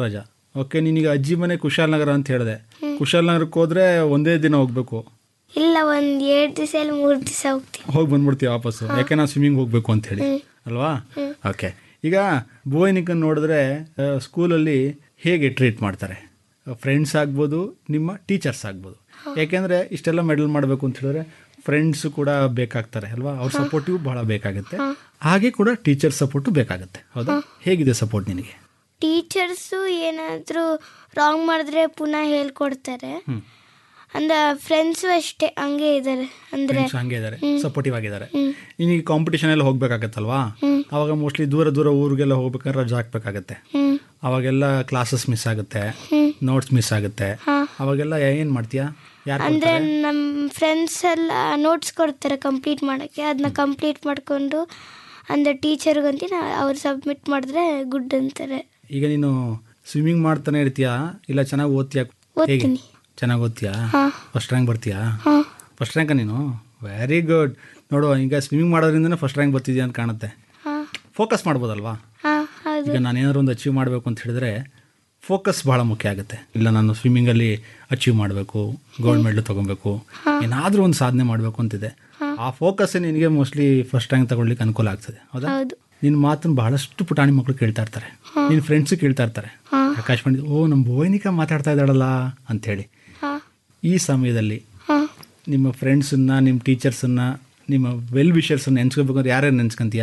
ಓಕೆ ನೀನೀಗ ಅಜ್ಜಿ ಮನೆ ಕುಶಾಲನಗರ ಅಂತ ಹೇಳಿದೆ ಕುಶಾಲನಗರಕ್ಕೆ ಹೋದ್ರೆ ಒಂದೇ ದಿನ ಹೋಗ್ಬೇಕು ಇಲ್ಲ ಒಂದು ಎರಡು ದಿವಸ ಇಲ್ಲ ಮೂರು ದಿವಸ ಹೋಗ್ತೀನಿ ಹೋಗಿ ಬಂದ್ಬಿಡ್ತೀವಿ ವಾಪಸ್ಸು ಯಾಕೆ ನಾವು ಸ್ವಿಮ್ಮಿಂಗ್ ಹೋಗ್ಬೇಕು ಅಂತ ಹೇಳಿ ಅಲ್ವಾ ಓಕೆ ಈಗ ಬೋಯ್ನಿಕನ್ ನೋಡಿದ್ರೆ ಆ, ಸ್ಕೂಲಲ್ಲಿ ಹೇಗೆ ಟ್ರೀಟ್ ಮಾಡ್ತಾರೆ ಫ್ರೆಂಡ್ಸ್ ಆಗ್ಬೋದು ನಿಮ್ಮ ಟೀಚರ್ಸ್ ಆಗ್ಬೋದು ಯಾಕೆಂದರೆ ಇಷ್ಟೆಲ್ಲ ಮೆಡಲ್ ಮಾಡಬೇಕು ಅಂತ ಹೇಳಿದ್ರೆ ಫ್ರೆಂಡ್ಸ್ ಕೂಡ ಬೇಕಾಗ್ತಾರೆ ಅಲ್ವಾ ಅವ್ರ ಸಪೋರ್ಟಿವ್ ಬಹಳ ಬೇಕಾಗುತ್ತೆ ಹಾಗೆ ಕೂಡ ಟೀಚರ್ ಸಪೋರ್ಟು ಬೇಕಾಗುತ್ತೆ ಹೌದಾ ಹೇಗಿದೆ ಸಪೋರ್ಟ್ ನಿನಗೆ ಟೀಚರ್ಸು ಏನಾದರೂ ರಾಂಗ್ ಮಾಡಿದ್ರೆ ಪುನಃ ಹೇಳ್ಕೊಡ್ತಾರೆ ಹ್ಮ್. ಅಂದ್ರೆ ಫ್ರೆಂಡ್ಸು ಅಷ್ಟೇ ಹಂಗೆ ಇದ್ದಾರೆ ಅಂದರೆ ಫ್ರೆಂಡ್ಸ್ ಹಂಗೆ ಇದ್ದಾರೆ ಸಪೋರ್ಟಿವ್ ಆಗಿದ್ದಾರೆ ನಿನಗೆ ಕಾಂಪಿಟೇಷನ್ ಎಲ್ಲ ಹೋಗ್ಬೇಕಾಗತ್ತಲ್ವಾ ಅವಾಗ ಮೋಸ್ಟ್ಲಿ ದೂರ ದೂರ ಊರಿಗೆಲ್ಲ ಹೋಗ್ಬೇಕಾದ್ರೆ ರಜಾ ಹಾಕ್ಬೇಕಾಗತ್ತೆ ಹ್ಞೂ ಅವಾಗೆಲ್ಲ ಕ್ಲಾಸಸ್ ಮಿಸ್ ಆಗುತ್ತೆ ನೋಟ್ಸ್ ಮಿಸ್ ಆಗುತ್ತೆ ಅವಾಗೆಲ್ಲ ಏನು ಮಾಡ್ತೀಯಾ ಯಾರು ಅಂದರೆ ನಮ್ಮ ಫ್ರೆಂಡ್ಸ್ ಎಲ್ಲ ನೋಟ್ಸ್ ಕೊಡ್ತಾರೆ ಕಂಪ್ಲೀಟ್ ಮಾಡೋಕ್ಕೆ ಅದನ್ನ ಕಂಪ್ಲೀಟ್ ಮಾಡಿಕೊಂಡು ಅಂದರೆ ಟೀಚರ್ಗಂತ ಅವ್ರು ಸಬ್ಮಿಟ್ ಮಾಡಿದ್ರೆ ಗುಡ್ ಅಂತಾರೆ ಈಗ ನೀನು ಸ್ವಿಮ್ಮಿಂಗ್ ಮಾಡ್ತಾನೆ ಇರ್ತೀಯಾ ಇಲ್ಲ ಚೆನ್ನಾಗಿ ಓದ್ತೀಯಾ ಹೇಗೆ ಓದ್ತೀನಿ ಚೆನ್ನಾಗಿ ಓದ್ತೀಯಾ ಹಾಂ ಫಸ್ಟ್ ರ್ಯಾಂಕ್ ಬರ್ತೀಯಾ ಹಾಂ ಫಸ್ಟ್ ರ್ಯಾಂಕ ನೀನು ವೆರಿ ಗುಡ್ ನೋಡು ಈಗ ಸ್ವಿಮ್ಮಿಂಗ್ ಮಾಡೋದ್ರಿಂದನೇ ಫಸ್ಟ್ ರ್ಯಾಂಕ್ ಬರ್ತಿದ್ಯಾ ಅಂತ ಕಾಣುತ್ತೆ ಹಾಂ ಫೋಕಸ್ ಮಾಡ್ಬೋದಲ್ವಾ ಹಾಂ ಹೌದು ಈಗ ನಾನು ಏನಾದ್ರು ಒಂದು ಅಚೀವ್ ಮಾಡಬೇಕು ಅಂತ ಹೇಳಿದ್ರೆ ಫೋಕಸ್ ಭಾಳ ಮುಖ್ಯ ಆಗುತ್ತೆ ಇಲ್ಲ ನಾನು ಸ್ವಿಮ್ಮಿಂಗಲ್ಲಿ ಅಚೀವ್ ಮಾಡಬೇಕು ಗೋಲ್ಡ್ ಮೆಡಲ್ ತೊಗೊಬೇಕು ಏನಾದರೂ ಒಂದು ಸಾಧನೆ ಮಾಡಬೇಕು ಅಂತಿದೆ ಆ ಫೋಕಸ್ ನಿನಗೆ ಮೋಸ್ಟ್ಲಿ ಫಸ್ಟ್ ರ್ಯಾಂಕ್ ತಗೊಳ್ಲಿಕ್ಕೆ ಅನುಕೂಲ ಆಗ್ತದೆ ಹೌದಾ ಹೌದು ನಿನ್ನ ಮಾತನ್ನು ಬಹಳಷ್ಟು ಪುಟಾಣಿ ಮಕ್ಕಳು ಕೇಳ್ತಾ ಇರ್ತಾರೆ ನಿನ್ನ ಫ್ರೆಂಡ್ಸು ಕೇಳ್ತಾ ಇರ್ತಾರೆ ಹಾಂ ಆಕಾಶವಾಣಿ ಓ ನಮ್ಮ ಬೋಯ್ನಿಕಾ ಮಾತಾಡ್ತಾ ಇದ್ದಾಳಲ್ಲ ಅಂಥೇಳಿ ಹಾಂ ಈ ಸಮಯದಲ್ಲಿ ಹಾಂ ನಿಮ್ಮ ಫ್ರೆಂಡ್ಸನ್ನ ನಿಮ್ಮ ಟೀಚರ್ಸನ್ನ ನಿಮ್ಮ ವೆಲ್ ವಿಷರ್ಸನ್ನ ನೆನ್ಸ್ಕೋಬೇಕಂದ್ರೆ ಯಾರ್ಯಾರು ನೆನ್ಸ್ಕೊಂತೀಯಾ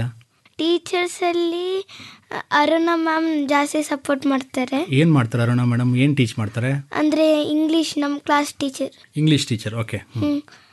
ಟೀಚರ್ಸಲ್ಲಿ ಅರುಣ ಮ್ಯಾಮ್ ಜಾಸ್ತಿ ಸಪೋರ್ಟ್ ಮಾಡ್ತಾರೆ ಏನು ಮಾಡ್ತಾರೆ ಅರುಣ ಮೇಡಮ್ ಏನು ಟೀಚ್ ಮಾಡ್ತಾರೆ ಅಂದರೆ ಇಂಗ್ಲೀಷ್ ನಮ್ಮ class teacher English teacher okay ಹ್ಞೂ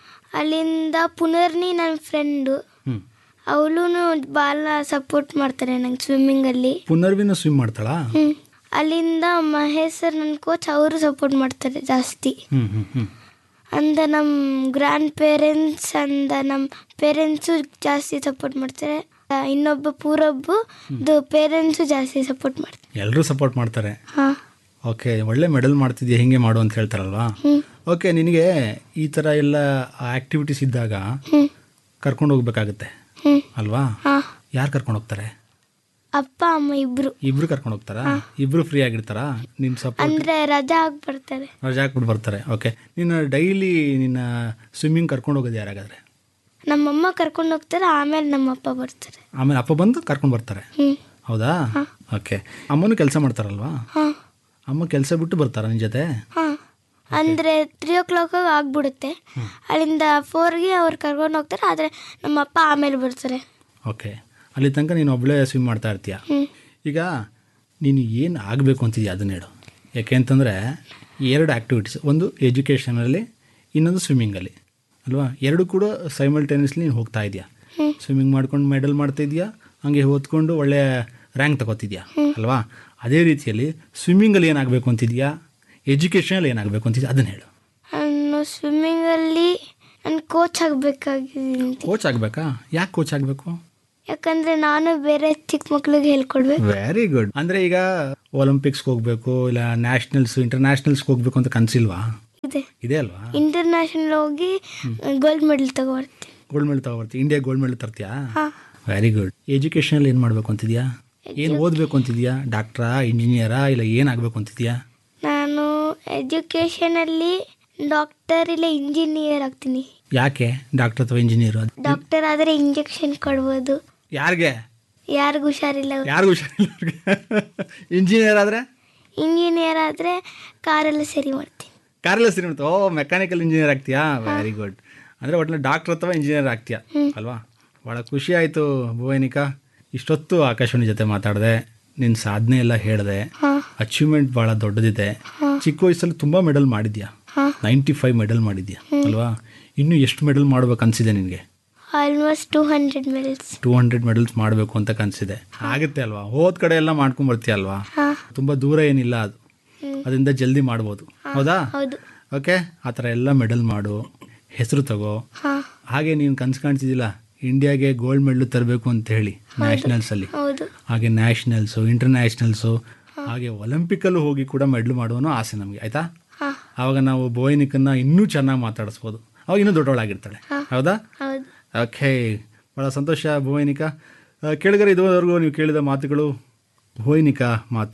ಅಲ್ಲಿಂದ ಪುನರ್ನಿ ನನ್ನ ಫ್ರೆಂಡು ಹ್ಞೂ ಅವಳು ಭಾಳ ಸಪೋರ್ಟ್ ಮಾಡ್ತಾರೆ ನಂಗೆ ಸ್ವಿಮ್ಮಿಂಗಲ್ಲಿ ಪುನರ್ವಿನ ಸ್ವಿಮ್ ಮಾಡ್ತಾಳಾ ಹ್ಞೂ ಅಲ್ಲಿಂದ ಮಹೇಶ್ ಸರ್ ನನ್ನ ಕೋಚ್ ಅವರು ಸಪೋರ್ಟ್ ಮಾಡ್ತಾರೆ ಜಾಸ್ತಿ ಹ್ಞೂ ಹ್ಞೂ ಹ್ಞೂ ಅಂದ ನಮ್ಮ ಗ್ರ್ಯಾಂಡ್ ಪೇರೆಂಟ್ಸ್ ಅಂದ ನಮ್ಮ ಪೇರೆಂಟ್ಸು ಜಾಸ್ತಿ ಸಪೋರ್ಟ್ ಮಾಡ್ತಾರೆ ಆ, ಇನ್ನೊಬ್ಬ ಪೂರೊಬ್ಬು ಪೇರೆಂಟ್ಸು ಜಾಸ್ತಿ ಸಪೋರ್ಟ್ ಮಾಡ್ತಾರೆ ಎಲ್ಲರೂ ಸಪೋರ್ಟ್ ಮಾಡ್ತಾರೆ ಹಾಂ ಓಕೆ ಒಳ್ಳೆ ಮೆಡಲ್ ಮಾಡ್ತಿದ್ಯಾ ಹಿಂಗೆ ಮಾಡು ಅಂತ ಹೇಳ್ತಾರಲ್ವಾ ಹ್ಞೂ ಓಕೆ ನಿನಗೆ ಈ ಥರ ಎಲ್ಲ ಆ್ಯಕ್ಟಿವಿಟೀಸ್ ಇದ್ದಾಗ ಹ್ಞೂ ಕರ್ಕೊಂಡು ಹೋಗ್ಬೇಕಾಗುತ್ತೆ ಹ್ಞೂ ಅಲ್ವಾ ಹಾಂ ಯಾರು ಕರ್ಕೊಂಡು ಹೋಗ್ತಾರೆ ಅಪ್ಪ ಅಮ್ಮ ಇಬ್ರು ಇಬ್ರು ಕರ್ಕೊಂಡು ಹೋಗ್ತಾರಾ ಇಬ್ರು ಫ್ರೀ ಆಗಿರ್ತಾರಾ ನಿನ್ನ ಸಪೋರ್ಟ್ ಅಂದ್ರೆ ರಜಾ ಆಗಿ ಬರ್ತಾರೆ ರಜಾ ಹಾಕ್ಬಿಟ್ಟು ಬರ್ತಾರೆ ಓಕೆ ನೀನು ಡೈಲಿ ನಿನ್ನ ಸ್ವಿಮ್ಮಿಂಗ್ ಕರ್ಕೊಂಡು ಹೋಗೋದು ಯಾರಾಗಾದ್ರೆ ನಮ್ಮಮ್ಮ ಕರ್ಕೊಂಡು ಹೋಗ್ತಾರೆ ಆಮೇಲೆ ನಮ್ಮಪ್ಪ ಬರ್ತಾರೆ ಆಮೇಲೆ ಅಪ್ಪ ಬಂದು ಕರ್ಕೊಂಡು ಬರ್ತಾರೆ ಹ್ಞೂ ಹೌದಾ ಓಕೆ ಅಮ್ಮನೂ ಕೆಲಸ ಮಾಡ್ತಾರಲ್ವಾ ಹಾಂ ಅಮ್ಮ ಕೆಲಸ ಬಿಟ್ಟು ಬರ್ತಾರ ನಿನ್ನ ಜೊತೆ ಹಾಂ ಅಂದರೆ ತ್ರೀ ಓ ಕ್ಲಾಕ್ ಆಗ್ಬಿಡುತ್ತೆ ಅಲ್ಲಿಂದ ಫೋರ್ಗೆ ಅವ್ರು ಕರ್ಕೊಂಡು ಹೋಗ್ತಾರೆ ಆದರೆ ನಮ್ಮಪ್ಪ ಆಮೇಲೆ ಬರ್ತಾರೆ ಓಕೆ ಅಲ್ಲಿ ತನಕ ನೀನು ಒಬ್ಬಳೇ ಸ್ವಿಮ್ ಮಾಡ್ತಾ ಇರ್ತೀಯ ಹ್ಞೂ ಈಗ ನೀನು ಏನು ಆಗಬೇಕು ಅಂತಿದ್ಯಾ ಅದನ್ನ ಹೇಳು ಯಾಕೆ ಅಂತಂದರೆ ಎರಡು ಆ್ಯಕ್ಟಿವಿಟೀಸ್ ಒಂದು ಎಜುಕೇಷನಲ್ಲಿ ಇನ್ನೊಂದು ಸ್ವಿಮ್ಮಿಂಗಲ್ಲಿ ಅಲ್ವಾ ಎರಡು ಕೂಡ ಸೈಮಲ್ಟೇನಿಯಸ್ಲಿ ನೀನು ಹೋಗ್ತಾ ಇದೆಯಾ ಸ್ವಿಮ್ಮಿಂಗ್ ಮಾಡ್ಕೊಂಡು ಮೆಡಲ್ ಮಾಡ್ತಾ ಇದೆಯಾ ಹಂಗೆ ಓದ್ಕೊಂಡು ಒಳ್ಳೆ ರ್ಯಾಂಕ್ ತಗೋತಿದ್ಯಾ ಅಲ್ವಾ ಅದೇ ರೀತಿಯಲ್ಲಿ ಸ್ವಿಮ್ಮಿಂಗಲ್ಲಿ ಏನಾಗಬೇಕು ಅಂತಿದ್ಯಾ ಎಜುಕೇಷನಲ್ಲಿ ಏನಾಗಬೇಕು ಅಂತಿದ್ಯಾ ಅದನ್ನು ಹೇಳು ನಾನು ಸ್ವಿಮ್ಮಿಂಗಲ್ಲಿ ನಾನು ಕೋಚ್ ಆಗಬೇಕಾಗಿದ್ದೀನಿ ಕೋಚ್ ಆಗಬೇಕಾ ಯಾಕೆ ಕೋಚ್ ಆಗಬೇಕು ಯಾಕಂದರೆ ನಾನು ಬೇರೆ ಚಿಕ್ಕ ಮಕ್ಳಿಗೆ ಹೇಳ್ಕೊಡ್ಬೇಕು ವೆರಿ ಗುಡ್ ಅಂದರೆ ಈಗ ಒಲಿಂಪಿಕ್ಸ್ಗೆ ಹೋಗಬೇಕು ಇಲ್ಲ ನ್ಯಾಷನಲ್ಸ್ ಇಂಟರ್ನ್ಯಾಷನಲ್ಸ್ಗೆ ಹೋಗಬೇಕು ಅಂತ ಕನಸಿಲ್ವಾ ಇದೆ ಇದೆ ಅಲ್ವಾ ಇಂಟರ್ನ್ಯಾಷನಲ್ ಹೋಗಿ ಗೋಲ್ಡ್ ಮೆಡಲ್ ತಗೊಬರ್ತೀನಿ ಗೋಲ್ಡ್ ಮೆಡಲ್ ತಗೊಬರ್ತೀಯ ಇಂಡಿಯಾ ಗೋಲ್ಡ್ ಮೆಡಲ್ ತರ್ತೀಯಾ ಹಾಂ ವೆರಿ ಗುಡ್ ಎಜುಕೇಷನಲ್ಲಿ ಏನು ಮಾಡಬೇಕು ಅಂತಿದ್ಯಾ ಏನು ಓದಬೇಕು ಅಂತಿದ್ಯಾ ಡಾಕ್ಟ್ರಾ ಇಂಜಿನಿಯರಾ ಇಲ್ಲ ಏನಾಗಬೇಕು ಅಂತಿದ್ಯಾ ನಾನು ಎಜುಕೇಷನಲ್ಲಿ ಡಾಕ್ಟರ್ ಇಲ್ಲ ಇಂಜಿನಿಯರ್ ಆಗ್ತೀನಿ ಯಾಕೆ ಡಾಕ್ಟರ್ ಅಥವಾ ಇಂಜಿನಿಯರ್ ಡಾಕ್ಟರ್ ಆದರೆ ಇಂಜೆಕ್ಷನ್ ಕೊಡ್ಬೋದು ಯಾರಿಗೆ ಯಾರಿಗೂ ಹುಷಾರಿಲ್ಲ ಯಾರಿಗೂ ಹುಷಾರಿಲ್ಲ ಇಂಜಿನಿಯರ್ ಆದರೆ ಇಂಜಿನಿಯರ್ ಆದರೆ ಕಾರೆಲ್ಲ ಸರಿ ಮಾಡ್ತೀನಿ ಕಾರೆಲ್ಲ ಸರಿ ಮಾಡ್ತಾ ಓ ಮೆಕ್ಯಾನಿಕಲ್ ಇಂಜಿನಿಯರ್ ಆಗ್ತೀಯಾ ವೆರಿ ಗುಡ್ ಅಂದರೆ ಒಟ್ಟಿನಲ್ಲಿ ಡಾಕ್ಟರ್ ಅಥವಾ ಇಂಜಿನಿಯರ್ ಆಗ್ತೀಯಾ ಅಲ್ವಾ ಭಾಳ ಖುಷಿ ಆಯಿತು ಭುವನಿಕಾ ಇಷ್ಟೊತ್ತು ಆಕಾಶವಾಣಿ ಜೊತೆ ಮಾತಾಡಿದೆ ನಿನ್ನ ಸಾಧನೆ ಎಲ್ಲ ಹೇಳಿದೆ ಹಾಂ ಅಚೀವ್ಮೆಂಟ್ ಭಾಳ ದೊಡ್ಡದಿದೆ ಚಿಕ್ಕ ವಯಸ್ಸಲ್ಲಿ ತುಂಬ ಮೆಡಲ್ ಮಾಡಿದ್ಯಾ ಹಾಂ ನೈಂಟಿ ಫೈವ್ ಮೆಡಲ್ ಮಾಡಿದ್ಯಾ ಅಲ್ವಾ ಇನ್ನೂ ಎಷ್ಟು ಮೆಡಲ್ ಮಾಡ್ಬೇಕು ಅನ್ಸಿದೆ ನಿನಗೆ almost two hundred medals two hundred medals ಮಾಡಬೇಕು ಅಂತ ಕನಸಿದೆ ಆಗುತ್ತೆ ಅಲ್ವಾ ಹೋದ ಕಡೆ ಎಲ್ಲ ಮಾಡ್ಕೊಂಬರ್ತೀಯ ಅಲ್ವಾ ಹಾಂ ತುಂಬ ದೂರ ಏನಿಲ್ಲ ಅದು ಅದರಿಂದ ಜಲ್ದಿ ಮಾಡ್ಬೋದು ಹೌದಾ ಹೌದು ಓಕೆ ಆ ಥರ ಎಲ್ಲ ಮೆಡಲ್ ಮಾಡು ಹೆಸರು ತಗೋ ಹಾಂ ಹಾಗೆ ನೀನು ಕನಸು ಕಾಣ್ತಿದ್ದಿಲ್ಲ ಇಂಡಿಯಾಗೆ ಗೋಲ್ಡ್ ಮೆಡಲ್ ತರಬೇಕು ಅಂತ ಹೇಳಿ ನ್ಯಾಷನಲ್ಸಲ್ಲಿ ಹೌದು ಹಾಗೆ ನ್ಯಾಷನಲ್ಸು ಇಂಟರ್ನ್ಯಾಷನಲ್ಸು ಹಾಗೆ ಒಲಿಂಪಿಕಲ್ಲೂ ಹೋಗಿ ಕೂಡ ಮೆಡ್ಲ್ ಮಾಡುವನೋ ಆಸೆ ನಮಗೆ ಆಯಿತಾ ಹಾಂ ಆವಾಗ ನಾವು ಬೋಯ್ನಿಕನ್ನ ಇನ್ನೂ ಚೆನ್ನಾಗಿ ಮಾತಾಡಿಸ್ಬೋದು ಅವಾಗ ಇನ್ನೂ ದೊಡ್ಡವಳಾಗಿರ್ತಾಳೆ ಹೌದಾ ಹೌದು ಓಕೆ ಭಾಳ ಸಂತೋಷ ಭುವೈನಿಕಾ ಕೇಳಿದರೆ ಇದುವರೆಗೂ ನೀವು ಕೇಳಿದ ಮಾತುಗಳು ಭುವೈನಿಕಾ ಮಾತು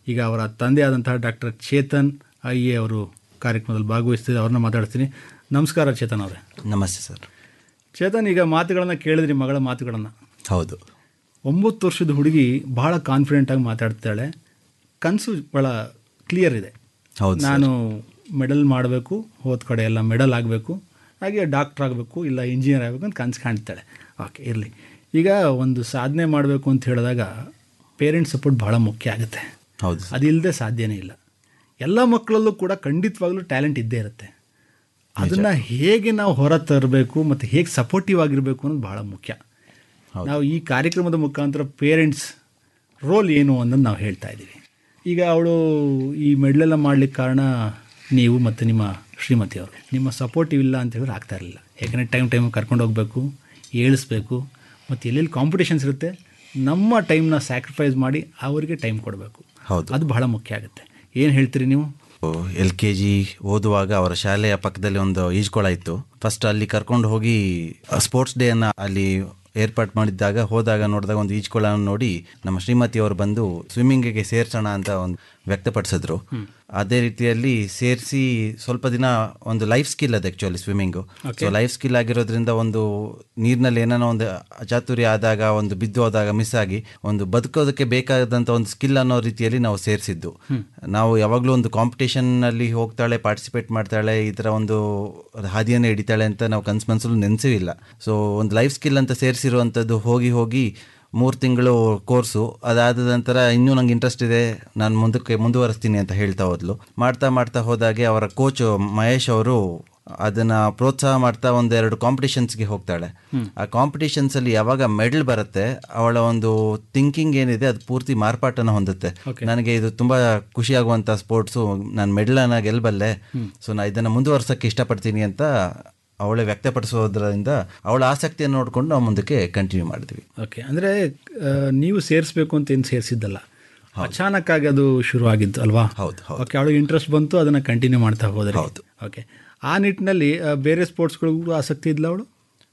ಈಗ ಅವರ ತಂದೆ ಆದಂತಹ ಡಾಕ್ಟರ್ ಚೇತನ್ ಐ ಎ ಅವರು ಕಾರ್ಯಕ್ರಮದಲ್ಲಿ ಭಾಗವಹಿಸ್ತಿದ್ದೆ ಅವ್ರನ್ನ ಮಾತಾಡ್ತೀನಿ ನಮಸ್ಕಾರ ಚೇತನ್ ಅವರೇ ನಮಸ್ತೆ ಸರ್ ಚೇತನ್ ಈಗ ಮಾತುಗಳನ್ನು ಕೇಳಿದ್ರಿ ಮಗಳ ಮಾತುಗಳನ್ನು ಹೌದು ಒಂಬತ್ತು ವರ್ಷದ ಹುಡುಗಿ ಭಾಳ ಕಾನ್ಫಿಡೆಂಟಾಗಿ ಮಾತಾಡ್ತಾಳೆ ಕನಸು ಭಾಳ ಕ್ಲಿಯರ್ ಇದೆ ಹೌದು ಸರ್. ನಾನು ಮೆಡಲ್ ಮಾಡಬೇಕು ಹೋದ ಕಡೆ ಎಲ್ಲ ಮೆಡಲ್ ಆಗಬೇಕು ಹಾಗೆ ಡಾಕ್ಟ್ರ್ ಆಗಬೇಕು ಇಲ್ಲ ಇಂಜಿನಿಯರ್ ಆಗಬೇಕು ಅಂತ ಕನಸು ಕಾಣ್ತಾಳೆ ಓಕೆ ಇರಲಿ ಈಗ ಒಂದು ಸಾಧನೆ ಮಾಡಬೇಕು ಅಂತ ಹೇಳಿದಾಗ ಪೇರೆಂಟ್ಸ್ ಸಪೋರ್ಟ್ ಭಾಳ ಮುಖ್ಯ ಆಗುತ್ತೆ ಹೌದು ಸರ್. ಅದಿಲ್ಲದೆ ಸಾಧ್ಯನೇ ಇಲ್ಲ ಎಲ್ಲ ಮಕ್ಕಳಲ್ಲೂ ಕೂಡ ಖಂಡಿತವಾಗ್ಲೂ ಟ್ಯಾಲೆಂಟ್ ಇದ್ದೇ ಇರುತ್ತೆ ಅದನ್ನು ಹೇಗೆ ನಾವು ಹೊರ ತರಬೇಕು ಮತ್ತು ಹೇಗೆ ಸಪೋರ್ಟಿವ್ ಆಗಿರಬೇಕು ಅನ್ನೋದು ಭಾಳ ಮುಖ್ಯ ಹೌದು. ನಾವು ಈ ಕಾರ್ಯಕ್ರಮದ ಮುಖಾಂತರ ಪೇರೆಂಟ್ಸ್ ರೋಲ್ ಏನು ಅನ್ನೋದು ನಾವು ಹೇಳ್ತಾ ಇದ್ದೀವಿ ಈಗ ಅವಳು ಈ ಮೆಡ್ಲೆಲ್ಲ ಮಾಡ್ಲಿಕ್ಕೆ ಕಾರಣ ನೀವು ಮತ್ತು ನಿಮ್ಮ ಶ್ರೀಮತಿ ಅವರು ನಿಮ್ಮ ಸಪೋರ್ಟಿವ್ ಇಲ್ಲ ಅಂತ ಹೇಳಿದ್ರೆ ಆಗ್ತಾ ಇರಲಿಲ್ಲ ಯಾಕಂದರೆ ಟೈಮ್ ಟೈಮ್ ಕರ್ಕೊಂಡು ಹೋಗಬೇಕು ಏಳಿಸ್ಬೇಕು ಮತ್ತು ಎಲ್ಲೆಲ್ಲಿ ಕಾಂಪಿಟೇಷನ್ಸ್ ಇರುತ್ತೆ ನಮ್ಮ ಟೈಮ್ನ ಸ್ಯಾಕ್ರಿಫೈಸ್ ಮಾಡಿ ಅವರಿಗೆ ಟೈಮ್ ಕೊಡಬೇಕು ಹೌದು ಅದು ಬಹಳ ಮುಖ್ಯ ಆಗುತ್ತೆ ಏನು ಹೇಳ್ತೀರಿ ನೀವು ಎಲ್ ಕೆ ಜಿ ಓದುವಾಗ ಅವರ ಶಾಲೆಯ ಪಕ್ಕದಲ್ಲಿ ಒಂದು ಈಜ್ಕೊಳ ಇತ್ತು ಫಸ್ಟ್ ಅಲ್ಲಿ ಕರ್ಕೊಂಡು ಹೋಗಿ ಸ್ಪೋರ್ಟ್ಸ್ ಡೇ ಅನ್ನ ಅಲ್ಲಿ ಏರ್ಪಾಟ್ ಮಾಡಿದ್ದಾಗ ಹೋದಾಗ ನೋಡಿದಾಗ ಒಂದು ಈಜ್ಕೊಳವನ್ನು ನೋಡಿ ನಮ್ಮ ಶ್ರೀಮತಿ ಅವರು ಬಂದು ಸ್ವಿಮ್ಮಿಂಗಿಗೆ ಸೇರ್ಸೋಣ ಅಂತ ಒಂದು ವ್ಯಕ್ತಪಡಿಸಿದ್ರು ಅದೇ ರೀತಿಯಲ್ಲಿ ಸೇರಿಸಿ ಸ್ವಲ್ಪ ದಿನ ಒಂದು ಲೈಫ್ ಸ್ಕಿಲ್ ಅದು actually swimming so life skill ಆಗಿರೋದ್ರಿಂದ ಒಂದು ನೀರಿನಲ್ಲಿ ಏನಾನ ಒಂದು ಅಚಾತುರ್ಯ ಆದಾಗ ಒಂದು ಬಿದ್ದು ಹೋದಾಗ ಮಿಸ್ ಆಗಿ ಒಂದು ಬದುಕೋದಕ್ಕೆ ಬೇಕಾದಂಥ ಒಂದು ಸ್ಕಿಲ್ ಅನ್ನೋ ರೀತಿಯಲ್ಲಿ ನಾವು ಸೇರಿಸಿದ್ದು ನಾವು ಯಾವಾಗಲೂ ಒಂದು ಕಾಂಪಿಟೇಷನ್ ಅಲ್ಲಿ ಹೋಗ್ತಾಳೆ ಪಾರ್ಟಿಸಿಪೇಟ್ ಮಾಡ್ತಾಳೆ ಈ ಥರ ಒಂದು ಹಾದಿಯನ್ನು ಹಿಡಿತಾಳೆ ಅಂತ ನಾವು ಕನ್ಸು ಮನಸ್ಸಲ್ಲೂ ನೆನೆಸೂ ಇಲ್ಲ ಸೊ ಒಂದು ಲೈಫ್ ಸ್ಕಿಲ್ ಅಂತ ಸೇರಿಸಿರುವಂಥದ್ದು ಹೋಗಿ ಹೋಗಿ ಮೂರು ತಿಂಗಳು ಕೋರ್ಸು ಅದಾದ ನಂತರ ಇನ್ನೂ ನಂಗೆ ಇಂಟ್ರೆಸ್ಟ್ ಇದೆ ನಾನು ಮುಂದಕ್ಕೆ ಮುಂದುವರಿಸ್ತೀನಿ ಅಂತ ಹೇಳ್ತಾ ಹೋದ್ಲು ಮಾಡ್ತಾ ಮಾಡ್ತಾ ಹೋದಾಗೆ ಅವರ ಕೋಚ್ ಮಹೇಶ್ ಅವರು ಅದನ್ನ ಪ್ರೋತ್ಸಾಹ ಮಾಡ್ತಾ ಒಂದೆರಡು ಕಾಂಪಿಟೇಷನ್ಸ್ಗೆ ಹೋಗ್ತಾಳೆ ಆ ಕಾಂಪಿಟೇಷನ್ಸ್ ಅಲ್ಲಿ ಯಾವಾಗ ಮೆಡಲ್ ಬರುತ್ತೆ ಅವಳ ಒಂದು ಥಿಂಕಿಂಗ್ ಏನಿದೆ ಅದು ಪೂರ್ತಿ ಮಾರ್ಪಾಟನ್ನು ಹೊಂದುತ್ತೆ ನನಗೆ ಇದು ತುಂಬಾ ಖುಷಿಯಾಗುವಂಥ ಸ್ಪೋರ್ಟ್ಸು ನಾನು ಮೆಡಲನ್ನ ಗೆಲ್ಲಬಲ್ಲೆ ಸೊ ನಾ ಇದನ್ನು ಮುಂದುವರ್ಸೋಕ್ಕೆ ಇಷ್ಟಪಡ್ತೀನಿ ಅಂತ ಅವಳೇ ವ್ಯಕ್ತಪಡಿಸೋದ್ರಿಂದ ಅವಳ ಆಸಕ್ತಿಯನ್ನು ನೋಡಿಕೊಂಡು ನಾವು ಮುಂದಕ್ಕೆ ಕಂಟಿನ್ಯೂ ಮಾಡಿದ್ವಿ ಓಕೆ ಅಂದರೆ ನೀವು ಸೇರಿಸ್ಬೇಕು ಅಂತ ಏನು ಸೇರಿಸಿದ್ದಲ್ಲ ಅಚಾನಕ್ಕಾಗಿ ಅದು ಶುರು ಆಗಿದ್ದು ಅಲ್ವಾ ಹೌದು, ಹೌದು. ಓಕೆ ಅವಳಿಗೆ ಇಂಟ್ರೆಸ್ಟ್ ಬಂತು ಅದನ್ನು ಕಂಟಿನ್ಯೂ ಮಾಡ್ತಾ ಹೋದ್ರೆ ಹೌದು. ಓಕೆ ಆ ನಿಟ್ಟಿನಲ್ಲಿ ಆ, ಬೇರೆ ಸ್ಪೋರ್ಟ್ಸ್ಗಳಿಗೂ ಆಸಕ್ತಿ ಇದ್ಲ ಅವಳು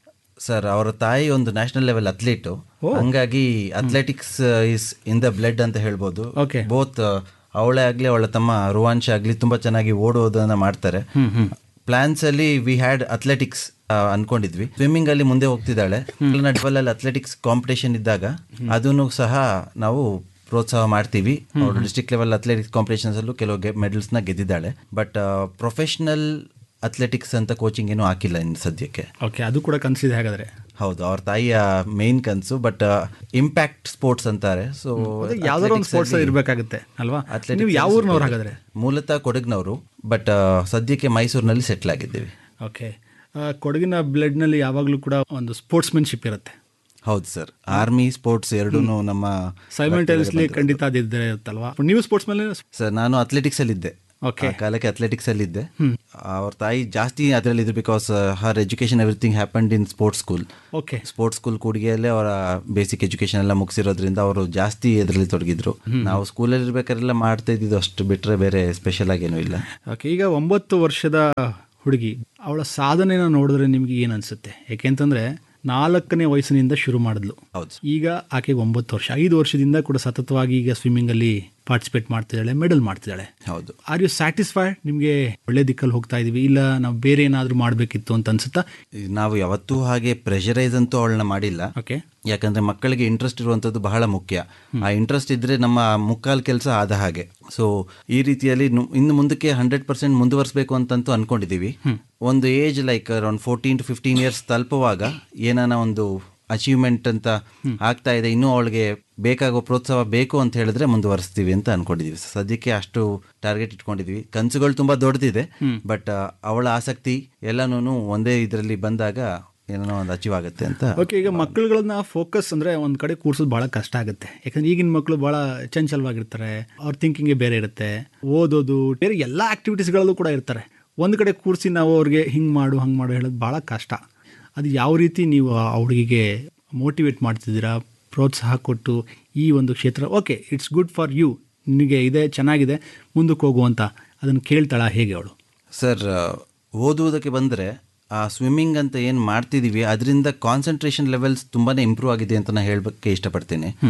ಸರ್ ಅವರ ತಾಯಿ ಒಂದು ನ್ಯಾಷನಲ್ ಲೆವೆಲ್ ಅಥ್ಲೀಟು ಹಂಗಾಗಿ athletics is in the blood ಅಂತ ಹೇಳ್ಬೋದು Okay. ಬೋತ್ ಅವಳೇ ಆಗ್ಲಿ ಅವಳ ತಮ್ಮ ರುವಾಂಶ ಆಗ್ಲಿ ತುಂಬಾ ಚೆನ್ನಾಗಿ ಓಡೋದನ್ನ ಮಾಡ್ತಾರೆ ಪ್ಲಾನ್ಸ್ ಅಲ್ಲಿ ವಿ ಹ್ಯಾಡ್ ಅಥ್ಲೆಟಿಕ್ಸ್ ಅನ್ಕೊಂಡಿದ್ವಿ ಸ್ವಿಮ್ಮಿಂಗ್ ಅಲ್ಲಿ ಮುಂದೆ ಹೋಗ್ತಿದ್ದಾಳೆ ಡಬಲ್ ಅಲ್ಲಿ ಅಥ್ಲೆಟಿಕ್ಸ್ ಕಾಂಪಿಟೇಷನ್ ಇದ್ದಾಗ ಅದನ್ನು ಸಹ ನಾವು ಪ್ರೋತ್ಸಾಹ ಮಾಡ್ತೀವಿ ಅವಳು ಡಿಸ್ಟ್ರಿಕ್ಟ್ ಲೆವೆಲ್ ಅಥ್ಲೆಟಿಕ್ಸ್ ಕಾಂಪಿಟೇಷನ್ಸ್ ಅಲ್ಲೂ ಕೆಲವು ಮೆಡಲ್ಸ್ ನ ಗೆದ್ದಿದ್ದಾಳೆ ಬಟ್ ಪ್ರೊಫೆಷನಲ್ ಅಥ್ಲೆಟಿಕ್ಸ್ ಅಂತ ಕೋಚಿಂಗ್ ಏನು ಹಾಕಿಲ್ಲ ಇನ್ನು ಸದ್ಯಕ್ಕೆ ಓಕೆ ಅದು ಕೂಡ ಕನಸಿದೆ ಹಾಗಾದರೆ ಹೌದು ಅವ್ರ ತಾಯಿಯ ಮೇನ್ ಕನಸು ಬಟ್ ಇಂಪ್ಯಾಕ್ಟ್ ಸ್ಪೋರ್ಟ್ಸ್ ಅಂತಾರೆ ಸೊ ಯಾವ್ದಾರ ಒಂದು ಸ್ಪೋರ್ಟ್ಸ್ ಇರಬೇಕಾಗುತ್ತೆ ಅಲ್ವಾ ನೀವು ಯಾವ ಊರಿನವ್ರು ಹಾಗಾದರೆ ಮೂಲತಃ ಕೊಡಗಿನವರು ಬಟ್ ಸದ್ಯಕ್ಕೆ ಮೈಸೂರಿನಲ್ಲಿ ಸೆಟ್ಲ್ ಆಗಿದ್ದೀವಿ ಓಕೆ ಕೊಡಗಿನ ಬ್ಲಡ್ನಲ್ಲಿ ಯಾವಾಗಲೂ ಕೂಡ ಒಂದು ಸ್ಪೋರ್ಟ್ಸ್ಮೆನ್ಶಿಪ್ ಇರುತ್ತೆ ಹೌದು ಸರ್ ಆರ್ಮಿ ಸ್ಪೋರ್ಟ್ಸ್ ಎರಡೂ ನಮ್ಮ ಸೈಮಲ್ಟೇನಿಯಸ್ಲಿ ಖಂಡಿತ ಅದಿದ್ದರೆ ಇರುತ್ತಲ್ವಾ ನೀವು ಸ್ಪೋರ್ಟ್ಸ್ ಮೇಲೆ ಸರ್ ನಾನು ಅಥ್ಲೆಟಿಕ್ಸ್ ಅಲ್ಲಿ ಇದ್ದೆ Okay. ಆ ಕಾಲಕ್ಕೆ ಅಥ್ಲೆಟಿಕ್ಸ್ ಅಲ್ಲಿ ಇದ್ದೆ ಅವ್ರ ತಾಯಿ ಜಾಸ್ತಿ ಅದರಲ್ಲಿ ಇದ್ರು because her education everything happened in sports school okay sports school ಕೂಡಿಗೆಯಲ್ಲೇ ಅವರ ಬೇಸಿಕ್ ಎಜುಕೇಶನ್ ಎಲ್ಲ ಮುಗಿಸಿರೋದ್ರಿಂದ ಅವರು ಜಾಸ್ತಿ ಇದರಲ್ಲಿ ತೊಡಗಿದ್ರು ನಾವು ಸ್ಕೂಲಲ್ಲಿ ಇರ್ಬೇಕಾರೆಲ್ಲ ಮಾಡ್ತಾ ಇದ್ದಿದ್ದು ಅಷ್ಟು ಬಿಟ್ರೆ ಬೇರೆ ಸ್ಪೆಷಲ್ ಆಗೇನೂ ಇಲ್ಲ ಓಕೆ ಈಗ ಒಂಬತ್ತು ವರ್ಷದ ಹುಡುಗಿ ಅವಳ ಸಾಧನೆನ ನೋಡಿದ್ರೆ ನಿಮಗೆ ಏನು ಅನಿಸುತ್ತೆ ಯಾಕೆಂತಂದರೆ ನಾಲ್ಕನೇ ವಯಸ್ಸಿನಿಂದ ಶುರು ಮಾಡಿದ್ಲು ಹೌದು ಈಗ ಆಕೆಗೆ ಒಂಬತ್ತು ವರ್ಷ ಐದು ವರ್ಷದಿಂದ ಕೂಡ ಸತತವಾಗಿ ಈಗ ಸ್ವಿಮ್ಮಿಂಗಲ್ಲಿ ಪಾರ್ಟಿಸಿಪೇಟ್ ಮಾಡ್ತಿದ್ದಾಳೆ ಮೆಡಲ್ ಮಾಡ್ತಿದ್ದಾಳೆ ಹೌದು ಆರ್ ಯು ಸ್ಯಾಟಿಸ್ಫೈಡ್ ನಿಮಗೆ ಒಳ್ಳೆ ದಿಕ್ಕಲ್ಲಿ ಹೋಗ್ತಾ ಇದೀವಿ ಇಲ್ಲ ನಾವು ಬೇರೆ ಏನಾದರೂ ಮಾಡಬೇಕಿತ್ತು ಅಂತ ಅನ್ಸುತ್ತಾ ನಾವು ಯಾವತ್ತೂ ಹಾಗೆ ಪ್ರೆಷರೈಸ್ ಅಂತೂ ಅವಳನ್ನ ಮಾಡಿಲ್ಲ ಓಕೆ ಯಾಕಂದ್ರೆ ಮಕ್ಕಳಿಗೆ ಇಂಟ್ರೆಸ್ಟ್ ಇರುವಂಥದ್ದು ಬಹಳ ಮುಖ್ಯ ಆ ಇಂಟ್ರೆಸ್ಟ್ ಇದ್ರೆ ನಮ್ಮ ಮುಕ್ಕಾಲ್ ಕೆಲಸ ಆದ ಹಾಗೆ ಸೊ ಈ ರೀತಿಯಲ್ಲಿ ನು- ಇನ್ನು ಮುಂದಕ್ಕೆ ಹಂಡ್ರೆಡ್ ಪರ್ಸೆಂಟ್ ಮುಂದುವರಿಸಬೇಕು ಅಂತಂತೂ ಅನ್ಕೊಂಡಿದೀವಿ ಒಂದು age like around fourteen to fifteen years ತಲುಪುವಾಗ ಏನಾನ ಒಂದು ಅಚೀವ್ಮೆಂಟ್ ಅಂತ ಆಗ್ತಾ ಇದೆ ಇನ್ನೂ ಅವಳಿಗೆ ಬೇಕಾಗೋ ಪ್ರೋತ್ಸಾಹ ಬೇಕು ಅಂತ ಹೇಳಿದ್ರೆ ಮುಂದುವರಿಸ್ತೀವಿ ಅಂತ ಅನ್ಕೊಂಡಿದೀವಿ ಸದ್ಯಕ್ಕೆ ಅಷ್ಟು ಟಾರ್ಗೆಟ್ ಇಟ್ಕೊಂಡಿದೀವಿ ಕನಸುಗಳು ತುಂಬಾ ದೊಡ್ಡದಿದೆ ಬಟ್ ಅವಳ ಆಸಕ್ತಿ ಎಲ್ಲನೂ ಒಂದೇ ಇದರಲ್ಲಿ ಬಂದಾಗ ಏನೋ ಒಂದು ಅಚೀವ್ ಆಗುತ್ತೆ ಅಂತ ಓಕೆ ಈಗ ಮಕ್ಕಳುಗಳನ್ನ ಫೋಕಸ್ ಅಂದರೆ ಒಂದು ಕಡೆ ಕೂರ್ಸೋದು ಭಾಳ ಕಷ್ಟ ಆಗುತ್ತೆ ಯಾಕಂದ್ರೆ ಈಗಿನ ಮಕ್ಕಳು ಭಾಳ ಚಂಚಲವಾಗಿರ್ತಾರೆ ಅವ್ರ ಥಿಂಕಿಂಗೇ ಬೇರೆ ಇರುತ್ತೆ ಓದೋದು ಬೇರೆ ಎಲ್ಲ ಆ್ಯಕ್ಟಿವಿಟೀಸ್ಗಳಲ್ಲೂ ಕೂಡ ಇರ್ತಾರೆ ಒಂದು ಕಡೆ ಕೂರಿಸಿ ನಾವು ಅವ್ರಿಗೆ ಹಿಂಗೆ ಮಾಡು ಹಂಗೆ ಮಾಡು ಹೇಳೋದು ಭಾಳ ಕಷ್ಟ ಅದು ಯಾವ ರೀತಿ ನೀವು ಆ ಹುಡುಗಿಗೆ ಮೋಟಿವೇಟ್ ಮಾಡ್ತಿದ್ದೀರಾ ಪ್ರೋತ್ಸಾಹ ಕೊಟ್ಟು ಈ ಒಂದು ಕ್ಷೇತ್ರ okay it's good for you ನಿನಗೆ ಇದೆ ಚೆನ್ನಾಗಿದೆ ಮುಂದಕ್ಕೆ ಹೋಗುವಂತ ಅದನ್ನು ಕೇಳ್ತಾಳ ಹೇಗೆ ಅವಳು ಸರ್ ಓದುವುದಕ್ಕೆ ಬಂದರೆ ಆ ಸ್ವಿಮ್ಮಿಂಗ್ ಅಂತ ಏನು ಮಾಡ್ತಿದ್ದೀವಿ ಅದರಿಂದ ಕಾನ್ಸಂಟ್ರೇಷನ್ ಲೆವೆಲ್ಸ್ ತುಂಬಾ ಇಂಪ್ರೂವ್ ಆಗಿದೆ ಅಂತ ನಾನು ಹೇಳಕ್ಕೆ ಇಷ್ಟಪಡ್ತೀನಿ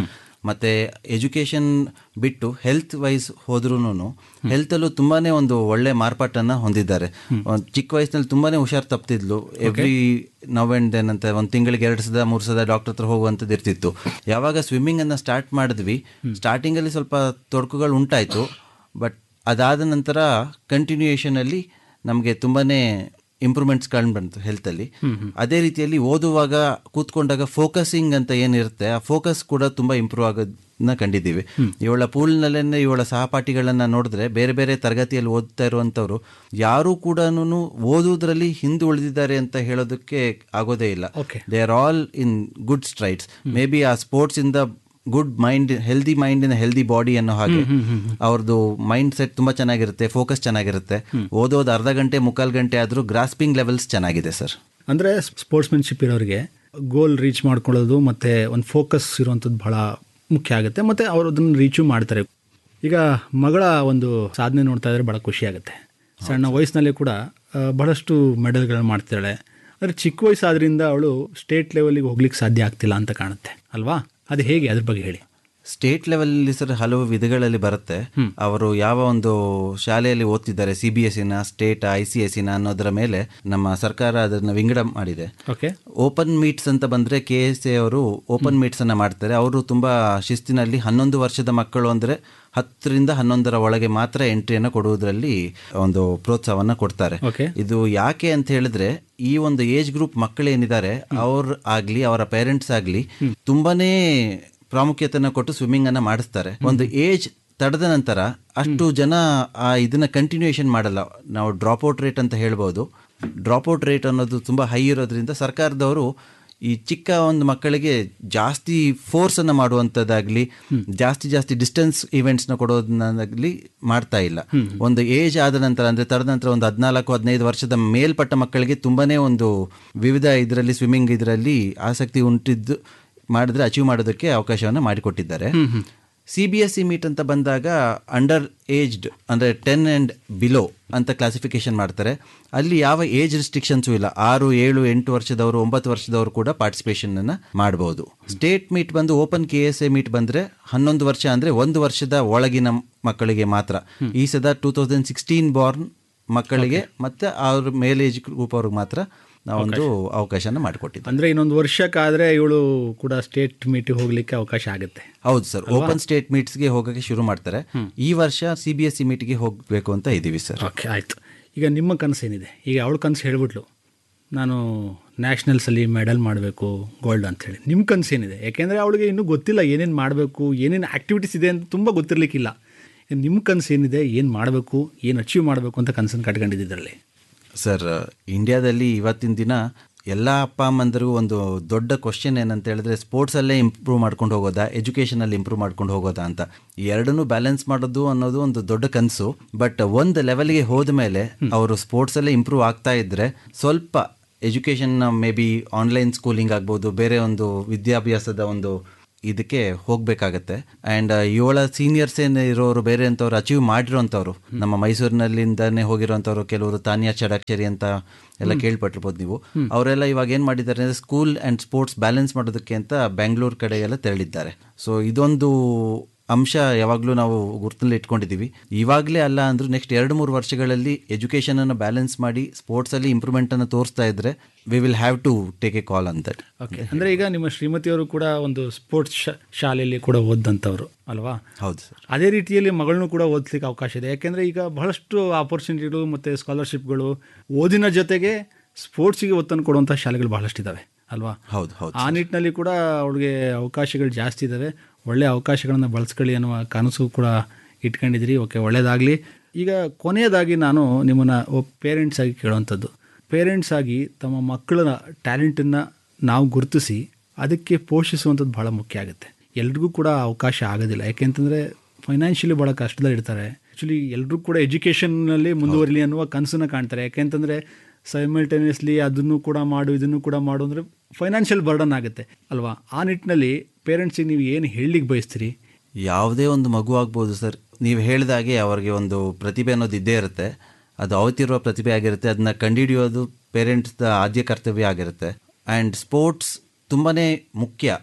ಮತ್ತು ಎಜುಕೇಷನ್ ಬಿಟ್ಟು ಹೆಲ್ತ್ ವೈಸ್ ಹೋದ್ರೂ ಹೆಲ್ತಲ್ಲೂ ತುಂಬಾ ಒಂದು ಒಳ್ಳೆ ಮಾರ್ಪಾಟನ್ನು ಹೊಂದಿದ್ದಾರೆ ಒಂದ್ ಚಿಕ್ಕ ವಯಸ್ಸಿನಲ್ಲಿ ತುಂಬಾ ಹುಷಾರು ತಪ್ತಿದ್ಲು ಎವ್ರಿ ನವ್ ಆ್ಯಂಡ್ ದೆನ್ ಅಂತ ಒಂದು ತಿಂಗಳಿಗೆ ಎರಡು ಸದ ಮೂರು ಸದ ಡಾಕ್ಟರ್ ಹತ್ರ ಹೋಗುವಂಥದ್ದು ಇರ್ತಿತ್ತು ಯಾವಾಗ ಸ್ವಿಮ್ಮಿಂಗನ್ನು ಸ್ಟಾರ್ಟ್ ಮಾಡಿದ್ವಿ ಸ್ಟಾರ್ಟಿಂಗಲ್ಲಿ ಸ್ವಲ್ಪ ತೊಡಕುಗಳು ಉಂಟಾಯಿತು ಬಟ್ ಅದಾದ ನಂತರ ಕಂಟಿನ್ಯೂಯೇಷನಲ್ಲಿ ನಮಗೆ ತುಂಬಾ ಇಂಪ್ರೂವ್ಮೆಂಟ್ಸ್ ಕಂಡು ಬಂತು ಹೆಲ್ತಲ್ಲಿ ಅದೇ ರೀತಿಯಲ್ಲಿ ಓದುವಾಗ ಕೂತ್ಕೊಂಡಾಗ ಫೋಕಸಿಂಗ್ ಅಂತ ಏನಿರುತ್ತೆ ಆ ಫೋಕಸ್ ಕೂಡ ತುಂಬ ಇಂಪ್ರೂವ್ ಆಗೋದನ್ನ ಕಂಡಿದ್ದೀವಿ ಇವಳ ಪೂಲ್ನಲ್ಲೇ ಇವಳ ಸಹಪಾಠಿಗಳನ್ನ ನೋಡಿದ್ರೆ ಬೇರೆ ಬೇರೆ ತರಗತಿಯಲ್ಲಿ ಓದ್ತಾ ಇರುವಂಥವ್ರು ಯಾರೂ ಕೂಡ ಓದುವುದರಲ್ಲಿ ಹಿಂದೆ ಉಳಿದಿದ್ದಾರೆ ಅಂತ ಹೇಳೋದಕ್ಕೆ ಆಗೋದೇ ಇಲ್ಲ Okay. They are all in good straits maybe ಆ ಸ್ಪೋರ್ಟ್ಸ್ ಇಂದ good mind healthy mind in healthy body ಅನ್ನೋ ಹಾಗೆ ಅವ್ರದ್ದು ಮೈಂಡ್ ಸೆಟ್ ತುಂಬಾ ಚೆನ್ನಾಗಿರುತ್ತೆ ಫೋಕಸ್ ಚೆನ್ನಾಗಿರುತ್ತೆ ಓದೋದು ಅರ್ಧ ಗಂಟೆ ಮುಕ್ಕಾಲು ಗಂಟೆ ಆದ್ರೂ ಗ್ರಾಸ್ಪಿಂಗ್ ಲೆವೆಲ್ಸ್ ಚೆನ್ನಾಗಿದೆ ಸರ್ ಅಂದರೆ ಸ್ಪೋರ್ಟ್ಸ್ಮನ್ಶಿಪ್ ಇರೋರಿಗೆ ಗೋಲ್ ರೀಚ್ ಮಾಡ್ಕೊಳ್ಳೋದು ಮತ್ತು ಒಂದು ಫೋಕಸ್ ಇರುವಂಥದ್ದು ಬಹಳ ಮುಖ್ಯ ಆಗುತ್ತೆ ಮತ್ತು ಅವರು ಅದನ್ನು ರೀಚು ಮಾಡ್ತಾರೆ ಈಗ ಮಗಳ ಒಂದು ಸಾಧನೆ ನೋಡ್ತಾ ಇದ್ರೆ ಭಾಳ ಖುಷಿ ಆಗುತ್ತೆ ಸಣ್ಣ ವಯಸ್ಸಿನಲ್ಲಿ ಕೂಡ ಆ, ಬಹಳಷ್ಟು ಮೆಡಲ್ಗಳನ್ನ ಮಾಡ್ತಾಳೆ ಆದರೆ ಚಿಕ್ಕ ವಯಸ್ಸಾದ್ರಿಂದ ಅವಳು ಸ್ಟೇಟ್ ಲೆವೆಲಿಗೆ ಹೋಗ್ಲಿಕ್ಕೆ ಸಾಧ್ಯ ಆಗ್ತಿಲ್ಲ ಅಂತ ಕಾಣುತ್ತೆ ಅಲ್ವಾ ಅದು ಹೇಗೆ ಅದ್ರ ಬಗ್ಗೆ ಹೇಳಿ ಸ್ಟೇಟ್ ಲೆವೆಲ್ ಸರ್ ಹಲವು ವಿಧಗಳಲ್ಲಿ ಬರುತ್ತೆ ಅವರು ಯಾವ ಒಂದು ಶಾಲೆಯಲ್ಲಿ ಓದ್ತಿದ್ದಾರೆ ಸಿ ಬಿ ಎಸ್ ಸಿನ ಸ್ಟೇಟ್ ಐ ಸಿ ಎಸ್ ಸಿನ ಅನ್ನೋದರ ಮೇಲೆ ನಮ್ಮ ಸರ್ಕಾರ ಅದನ್ನ ವಿಂಗಡ ಮಾಡಿದೆ ಓಕೆ ಓಪನ್ ಮೀಟ್ಸ್ ಅಂತ ಬಂದ್ರೆ ಕೆ ಎಸ್ ಎ ಅವರು ಓಪನ್ ಮೀಟ್ಸ್ ಅನ್ನ ಮಾಡ್ತಾರೆ ಅವರು ತುಂಬಾ ಶಿಸ್ತಿನಲ್ಲಿ ಹನ್ನೊಂದು ವರ್ಷದ ಮಕ್ಕಳು ಅಂದ್ರೆ ಹತ್ತರಿಂದ ಹನ್ನೊಂದರ ಒಳಗೆ ಮಾತ್ರ ಎಂಟ್ರಿಯನ್ನು ಕೊಡುವುದರಲ್ಲಿ ಒಂದು ಪ್ರೋತ್ಸಾಹವನ್ನ ಕೊಡ್ತಾರೆ Okay. ಇದು ಯಾಕೆ ಅಂತ ಹೇಳಿದ್ರೆ ಈ ಒಂದು ಏಜ್ ಗ್ರೂಪ್ ಮಕ್ಕಳೇನಿದ್ದಾರೆ ಅವ್ರ ಆಗ್ಲಿ ಅವರ ಪೇರೆಂಟ್ಸ್ ಆಗ್ಲಿ ತುಂಬಾನೇ ಪ್ರಾಮುಖ್ಯತೆಯನ್ನು ಕೊಟ್ಟು ಸ್ವಿಮ್ಮಿಂಗ್ ಅನ್ನ ಮಾಡಿಸ್ತಾರೆ ಒಂದು ಏಜ್ ತಡೆದ ನಂತರ ಅಷ್ಟು ಜನ ಆ ಇದನ್ನ ಕಂಟಿನ್ಯೂಯೇಷನ್ ಮಾಡಲ್ಲ ನಾವು ಡ್ರಾಪ್ ಔಟ್ ರೇಟ್ ಅಂತ ಹೇಳ್ಬೋದು ಡ್ರಾಪ್ ಔಟ್ ರೇಟ್ ಅನ್ನೋದು ತುಂಬಾ ಹೈ ಇರೋದ್ರಿಂದ ಸರ್ಕಾರದವರು ಈ ಚಿಕ್ಕ ಒಂದು ಮಕ್ಕಳಿಗೆ ಜಾಸ್ತಿ ಫೋರ್ಸ್ ಅನ್ನ ಮಾಡುವಂಥದ್ದಾಗ್ಲಿ ಜಾಸ್ತಿ ಜಾಸ್ತಿ ಡಿಸ್ಟೆನ್ಸ್ ಇವೆಂಟ್ಸ್ನ ಕೊಡೋದನ್ನಾಗಲಿ ಮಾಡ್ತಾ ಇಲ್ಲ ಒಂದು ಏಜ್ ಆದ ನಂತರ ಅಂದ್ರೆ ತರದ ನಂತರ ಒಂದು ಹದಿನಾಲ್ಕು ಹದಿನೈದು ವರ್ಷದ ಮೇಲ್ಪಟ್ಟ ಮಕ್ಕಳಿಗೆ ತುಂಬಾನೇ ಒಂದು ವಿವಿಧ ಇದರಲ್ಲಿ ಸ್ವಿಮ್ಮಿಂಗ್ ಇದರಲ್ಲಿ ಆಸಕ್ತಿ ಉಂಟಿದ್ದು ಮಾಡಿದ್ರೆ ಅಚೀವ್ ಮಾಡೋದಕ್ಕೆ ಅವಕಾಶವನ್ನು ಮಾಡಿಕೊಟ್ಟಿದ್ದಾರೆ C B S C meet ಅಂತ ಬಂದಾಗ ಅಂಡರ್ ಏಜ್ಡ್ ಅಂದರೆ ಟೆನ್ ಆ್ಯಂಡ್ ಬಿಲೋ ಅಂತ ಕ್ಲಾಸಿಫಿಕೇಶನ್ ಮಾಡ್ತಾರೆ ಅಲ್ಲಿ ಯಾವ ಏಜ್ ರಿಸ್ಟ್ರಿಕ್ಷನ್ಸು ಇಲ್ಲ ಆರು ಏಳು ಎಂಟು ವರ್ಷದವರು ಒಂಬತ್ತು ವರ್ಷದವರು ಕೂಡ ಪಾರ್ಟಿಸಿಪೇಷನ್ ಅನ್ನ ಮಾಡಬಹುದು ಸ್ಟೇಟ್ ಮೀಟ್ ಬಂದು open K S A meet ಬಂದ್ರೆ ಹನ್ನೊಂದು ವರ್ಷ ಅಂದ್ರೆ ಒಂದು ವರ್ಷದ ಒಳಗಿನ ಮಕ್ಕಳಿಗೆ ಮಾತ್ರ ಈ ಸದ ಟೂ ತೌಸಂಡ್ ಸಿಕ್ಸ್ಟೀನ್ ಬಾರ್ನ್ ಮಕ್ಕಳಿಗೆ ಮತ್ತೆ ಅವ್ರ ಮೇಲ್ ಏಜ್ ಗ್ರೂಪ್ ಅವ್ರಿಗೆ ಮಾತ್ರ ನಾವೊಂದು ಅವಕಾಶನ ಮಾಡಿಕೊಟ್ಟಿದ್ದೆ ಅಂದರೆ ಇನ್ನೊಂದು ವರ್ಷಕ್ಕಾದರೆ ಇವಳು ಕೂಡ ಸ್ಟೇಟ್ ಮೀಟಿಗೆ ಹೋಗ್ಲಿಕ್ಕೆ ಅವಕಾಶ ಆಗುತ್ತೆ ಹೌದು ಸರ್ ಓಪನ್ ಸ್ಟೇಟ್ ಮೀಟ್ಸ್ಗೆ ಹೋಗೋಕೆ ಶುರು ಮಾಡ್ತಾರೆ ಈ ವರ್ಷ ಸಿ ಬಿ ಎಸ್ ಸಿ ಮೀಟ್ಗೆ ಹೋಗಬೇಕು ಅಂತ ಇದ್ದೀವಿ ಸರ್ ಓಕೆ ಆಯಿತು ಈಗ ನಿಮ್ಮ ಕನಸು ಏನಿದೆ ಈಗ ಅವಳ ಕನಸು ಹೇಳ್ಬಿಟ್ಲು ನಾನು ನ್ಯಾಷನಲ್ಸಲ್ಲಿ ಮೆಡಲ್ ಮಾಡಬೇಕು ಗೋಲ್ಡ್ ಅಂಥೇಳಿ ನಿಮ್ಮ ಕನಸು ಏನಿದೆ ಯಾಕೆಂದರೆ ಅವಳಿಗೆ ಇನ್ನೂ ಗೊತ್ತಿಲ್ಲ ಏನೇನು ಮಾಡಬೇಕು ಏನೇನು ಆ್ಯಕ್ಟಿವಿಟೀಸ್ ಇದೆ ಅಂತ ತುಂಬ ಗೊತ್ತಿರಲಿಕ್ಕಿಲ್ಲ ನಿಮ್ಮ ಕನಸು ಏನಿದೆ ಏನು ಮಾಡಬೇಕು ಏನು ಅಚೀವ್ ಮಾಡಬೇಕು ಅಂತ ಕನಸನ್ನು ಕಟ್ಕೊಂಡಿದ್ದರಲ್ಲಿ ಸರ್ ಇಂಡಿಯಾದಲ್ಲಿ ಇವತ್ತಿನ ದಿನ ಎಲ್ಲ ಅಪ್ಪ ಅಮ್ಮಂದರಿಗೂ ಒಂದು ದೊಡ್ಡ ಕ್ವಶನ್ ಏನಂತ ಹೇಳಿದ್ರೆ ಸ್ಪೋರ್ಟ್ಸಲ್ಲೇ ಇಂಪ್ರೂವ್ ಮಾಡ್ಕೊಂಡು ಹೋಗೋದಾ ಎಜುಕೇಷನಲ್ಲಿ ಇಂಪ್ರೂವ್ ಮಾಡ್ಕೊಂಡು ಹೋಗೋದಾ ಅಂತ ಈ ಎರಡನ್ನೂ ಬ್ಯಾಲೆನ್ಸ್ ಮಾಡೋದು ಅನ್ನೋದು ಒಂದು ದೊಡ್ಡ ಕನಸು ಬಟ್ ಒಂದು ಲೆವೆಲ್ಗೆ ಹೋದ ಮೇಲೆ ಅವರು ಸ್ಪೋರ್ಟ್ಸಲ್ಲೇ ಇಂಪ್ರೂವ್ ಆಗ್ತಾ ಇದ್ರೆ ಸ್ವಲ್ಪ education maybe online schooling ಆಗ್ಬೋದು ಬೇರೆ ಒಂದು ವಿದ್ಯಾಭ್ಯಾಸದ ಒಂದು ಇದಕ್ಕೆ ಹೋಗ್ಬೇಕಾಗತ್ತೆ ಆ್ಯಂಡ್ ಏಳ ಸೀನಿಯರ್ಸ್ ಏನು ಇರೋರು ಬೇರೆ ಅಂತವ್ರು ಅಚೀವ್ ಮಾಡಿರೋಂಥವ್ರು ನಮ್ಮ ಮೈಸೂರಿನಲ್ಲಿಂದಾನೆ ಹೋಗಿರೋಂಥವ್ರು ಕೆಲವರು ತಾನಿಯಾ ಚಡಾಕ್ಷರಿ ಅಂತ ಎಲ್ಲ ಕೇಳ್ಪಟ್ಟಿರ್ಬೋದು ನೀವು ಅವರೆಲ್ಲ ಇವಾಗ ಏನು ಮಾಡಿದ್ದಾರೆ ಅಂದರೆ ಸ್ಕೂಲ್ ಆ್ಯಂಡ್ ಸ್ಪೋರ್ಟ್ಸ್ ಬ್ಯಾಲೆನ್ಸ್ ಮಾಡೋದಕ್ಕೆ ಅಂತ ಬೆಂಗಳೂರು ಕಡೆ ಎಲ್ಲ ತೆರಳಿದ್ದಾರೆ ಸೊ ಇದೊಂದು ಅಂಶ ಯಾವಾಗಲೂ ನಾವು ಗುರ್ತಲ್ಲಿ ಇಟ್ಕೊಂಡಿದ್ದೀವಿ ಇವಾಗಲೇ ಅಲ್ಲ ಅಂದ್ರೂ ನೆಕ್ಸ್ಟ್ ಎರಡು ಮೂರು ವರ್ಷಗಳಲ್ಲಿ ಎಜುಕೇಷನ್ ಅನ್ನು ಬ್ಯಾಲೆನ್ಸ್ ಮಾಡಿ ಸ್ಪೋರ್ಟ್ಸಲ್ಲಿ ಇಂಪ್ರೂವ್ಮೆಂಟನ್ನು ತೋರಿಸ್ತಾ ಇದ್ರೆ we will have to take a call on that okay ಅಂದರೆ ಈಗ ನಿಮ್ಮ ಶ್ರೀಮತಿಯವರು ಕೂಡ ಒಂದು ಸ್ಪೋರ್ಟ್ಸ್ ಶಾಲೆಯಲ್ಲಿ ಕೂಡ ಓದಂಥವ್ರು ಅಲ್ವಾ ಹೌದು ಸರ್ ಅದೇ ರೀತಿಯಲ್ಲಿ ಮಗಳನ್ನೂ ಕೂಡ ಓದಿಸ್ಲಿಕ್ಕೆ ಅವಕಾಶ ಇದೆ ಯಾಕೆಂದರೆ ಈಗ ಬಹಳಷ್ಟು ಆಪರ್ಚುನಿಟಿಗಳು ಮತ್ತು ಸ್ಕಾಲರ್ಶಿಪ್ಗಳು ಓದಿನ ಜೊತೆಗೆ ಸ್ಪೋರ್ಟ್ಸಿಗೆ ಒತ್ತನ್ನು ಕೊಡುವಂಥ ಶಾಲೆಗಳು ಬಹಳಷ್ಟಿದ್ದಾವೆ ಅಲ್ವಾ ಹೌದು ಹೌದು ಆ ನಿಟ್ಟಿನಲ್ಲಿ ಕೂಡ ಅವಳಿಗೆ ಅವಕಾಶಗಳು ಜಾಸ್ತಿ ಇದ್ದಾವೆ ಒಳ್ಳೆಯ ಅವಕಾಶಗಳನ್ನು ಬಳಸ್ಕೊಳ್ಳಿ ಅನ್ನುವ ಕನಸು ಕೂಡ ಇಟ್ಕೊಂಡಿದ್ದೀರಿ ಓಕೆ ಒಳ್ಳೆಯದಾಗಲಿ ಈಗ ಕೊನೆಯದಾಗಿ ನಾನು ನಿಮ್ಮನ್ನು ಪೇರೆಂಟ್ಸ್ ಆಗಿ ಕೇಳುವಂಥದ್ದು ಪೇರೆಂಟ್ಸ್ ಆಗಿ ತಮ್ಮ ಮಕ್ಕಳ ಟ್ಯಾಲೆಂಟನ್ನು ನಾವು ಗುರುತಿಸಿ ಅದಕ್ಕೆ ಪೋಷಿಸುವಂಥದ್ದು ಭಾಳ ಮುಖ್ಯ ಆಗುತ್ತೆ ಎಲ್ರಿಗೂ ಕೂಡ ಅವಕಾಶ ಆಗೋದಿಲ್ಲ ಯಾಕೆಂತಂದರೆ ಫೈನಾನ್ಷಿಯಲಿ ಭಾಳ ಕಷ್ಟದಲ್ಲಿ ಇರ್ತಾರೆ ಆ್ಯಕ್ಚುಲಿ ಎಲ್ಲರೂ ಕೂಡ ಎಜುಕೇಷನ್ನಲ್ಲಿ ಮುಂದುವರಲಿ ಅನ್ನುವ ಕನಸನ್ನು ಕಾಣ್ತಾರೆ ಯಾಕೆಂತಂದರೆ ಸೈಮಲ್ಟೇನಿಯಸ್ಲಿ ಅದನ್ನು ಕೂಡ ಮಾಡು ಇದನ್ನು ಕೂಡ ಮಾಡು ಅಂದರೆ ಫೈನಾನ್ಷಿಯಲ್ ಬರ್ಡನ್ ಆಗುತ್ತೆ ಅಲ್ವಾ ಆ ನಿಟ್ಟಿನಲ್ಲಿ ಪೇರೆಂಟ್ಸಿಗೆ ನೀವು ಏನು ಹೇಳಲಿಕ್ಕೆ ಬಯಸ್ತೀರಿ ಯಾವುದೇ ಒಂದು ಮಗು ಆಗ್ಬೋದು ಸರ್ ನೀವು ಹೇಳಿದಾಗೆ ಅವ್ರಿಗೆ ಒಂದು ಪ್ರತಿಭೆ ಅನ್ನೋದು ಇದ್ದೇ ಇರುತ್ತೆ ಅದು ಅವತ್ತಿರುವ ಪ್ರತಿಭೆ ಆಗಿರುತ್ತೆ ಅದನ್ನ ಕಂಡುಹಿಡಿಯೋದು ಪೇರೆಂಟ್ಸ್ದ ಆದ್ಯ ಕರ್ತವ್ಯ ಆಗಿರುತ್ತೆ ಆ್ಯಂಡ್ ಸ್ಪೋರ್ಟ್ಸ್ ತುಂಬಾ ಮುಖ್ಯ